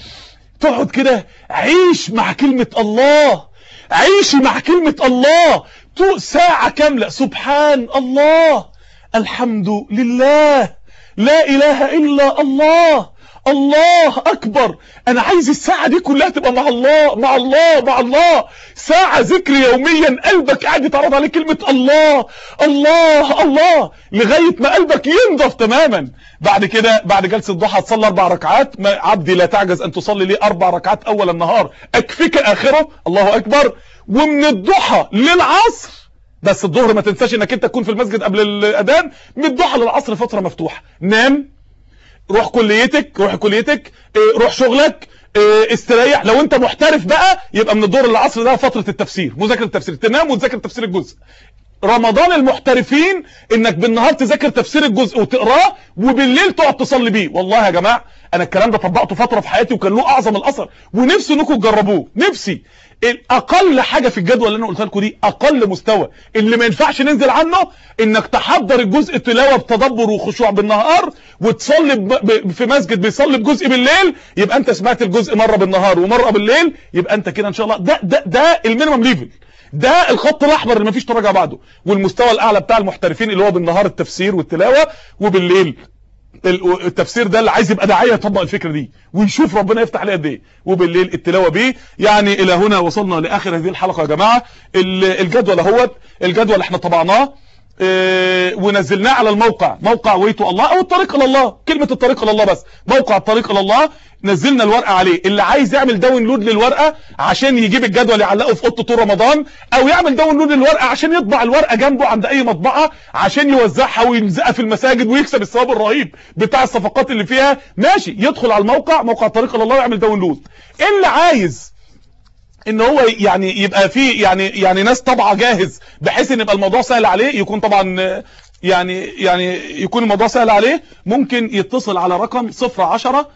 تقعد كده عيش مع كلمه الله عيشي مع كلمه الله تو ساعه كامله سبحان الله الحمد لله لا اله الا الله الله اكبر انا عايز الساعه دي كلها تبقى مع الله مع الله مع الله ساعه ذكر يوميا قلبك قاعد يتعرض عليه كلمه الله الله الله لغايه ما قلبك ينضف تماما بعد كده بعد جلسه الضحى تصلي اربع ركعات ما عبدي لا تعجز ان تصلي لي اربع ركعات اول النهار اكفيك اخره الله اكبر ومن الضحى للعصر بس الظهر ما تنساش انك انت تكون في المسجد قبل الاذان من الضحى للعصر فتره مفتوحه نام روح كليتك روح كليتك اه، روح شغلك اه، استريح لو انت محترف بقى يبقى من الظهر للعصر ده فتره التفسير مذاكره التفسير تنام وتذاكر تفسير الجزء رمضان المحترفين انك بالنهار تذاكر تفسير الجزء وتقراه وبالليل تقعد تصلي بيه والله يا جماعه انا الكلام ده طبقته فتره في حياتي وكان له اعظم الاثر ونفسي انكم تجربوه نفسي اقل حاجه في الجدول اللي انا قلتها لكم دي اقل مستوى اللي ما ينفعش ننزل عنه انك تحضر الجزء تلاوه بتدبر وخشوع بالنهار وتصلي ب... ب... في مسجد بيصلي بجزء بالليل يبقى انت سمعت الجزء مره بالنهار ومره بالليل يبقى انت كده ان شاء الله ده ده ده المينيمم ليفل ده الخط الاحمر اللي مفيش تراجع بعده والمستوى الاعلى بتاع المحترفين اللي هو بالنهار التفسير والتلاوه وبالليل ال- التفسير ده اللي عايز يبقى داعيه يطبق الفكره دي ويشوف ربنا يفتح عليه قد ايه وبالليل التلاوه بيه يعني الى هنا وصلنا لاخر هذه الحلقه يا جماعه ال- الجدول اهوت الجدول احنا طبعناه اه ونزلناه على الموقع موقع ويتو الله او الطريق الى الله كلمه الطريق الى الله بس موقع الطريق الى الله نزلنا الورقه عليه اللي عايز يعمل داونلود للورقه عشان يجيب الجدول يعلقه في اوضه طول رمضان او يعمل داونلود للورقه عشان يطبع الورقه جنبه عند اي مطبعه عشان يوزعها ويلزقها في المساجد ويكسب الثواب الرهيب بتاع الصفقات اللي فيها ماشي يدخل على الموقع موقع الطريق الى الله ويعمل داونلود اللي عايز ان هو يعني يبقى فيه يعني يعني ناس طبعه جاهز بحيث ان يبقى الموضوع سهل عليه يكون طبعا آه، يعني يعني يكون الموضوع سهل عليه ممكن يتصل على رقم 010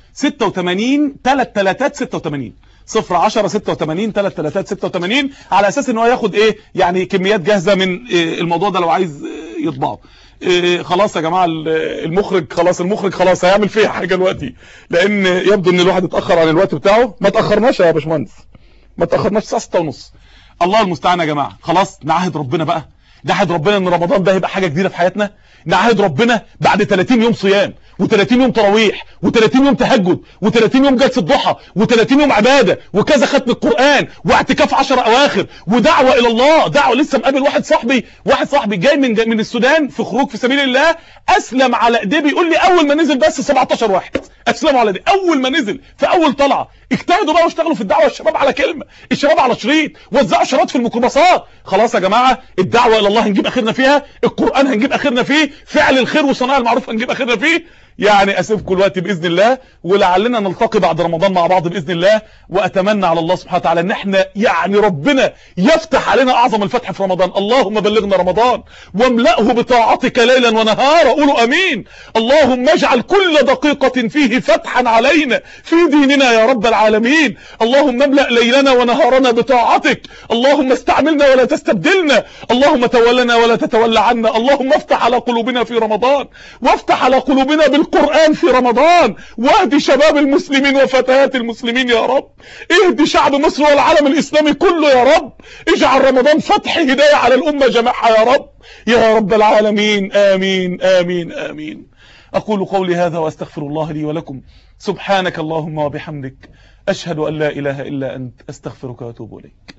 86 33 86 010 86 33 86 على اساس ان هو ياخد ايه يعني كميات جاهزه من إيه الموضوع ده لو عايز آه، يطبعه إيه خلاص يا جماعه ال- المخرج خلاص المخرج خلاص هيعمل فيها حاجه دلوقتي لان يبدو ان الواحد اتاخر عن الوقت بتاعه ما تاخرناش يا باشمهندس ما تاخرناش الساعه 6 ونص الله المستعان يا جماعه خلاص نعهد ربنا بقى نعهد ربنا ان رمضان ده هيبقى حاجه جديده في حياتنا نعهد ربنا بعد 30 يوم صيام و30 يوم تراويح و30 يوم تهجد و30 يوم جلسه ضحى و30 يوم عباده وكذا ختم القران واعتكاف 10 اواخر ودعوه الى الله دعوه لسه مقابل واحد صاحبي واحد صاحبي جاي من من السودان في خروج في سبيل الله اسلم على ايديه بيقول لي اول ما نزل بس 17 واحد اسلموا على ايديه اول ما نزل في اول طلعه اجتهدوا بقى واشتغلوا في الدعوه الشباب على كلمه الشباب على شريط وزعوا شرايط في الميكروباصات خلاص يا جماعه الدعوه الى الله هنجيب اخرنا فيها القران هنجيب اخرنا فيه فعل الخير وصناعه المعروف هنجيب اخرنا فيه يعني اسيبكم الوقت باذن الله ولعلنا نلتقي بعد رمضان مع بعض باذن الله واتمنى على الله سبحانه وتعالى ان احنا يعني ربنا يفتح علينا اعظم الفتح في رمضان اللهم بلغنا رمضان واملأه بطاعتك ليلا ونهارا قولوا امين اللهم اجعل كل دقيقة فيه فتحا علينا في ديننا يا رب العالمين اللهم املأ ليلنا ونهارنا بطاعتك اللهم استعملنا ولا تستبدلنا اللهم تولنا ولا تتولى عنا اللهم افتح على قلوبنا في رمضان وافتح على قلوبنا بالقرآن في رمضان واهدي شباب المسلمين وفتيات المسلمين يا رب اهدي شعب مصر والعالم الاسلامي كله يا رب اجعل رمضان فتح هداية على الامة جميعها يا رب يا رب العالمين آمين آمين آمين أقول قولي هذا وأستغفر الله لي ولكم سبحانك اللهم وبحمدك أشهد أن لا إله إلا أنت أستغفرك وأتوب إليك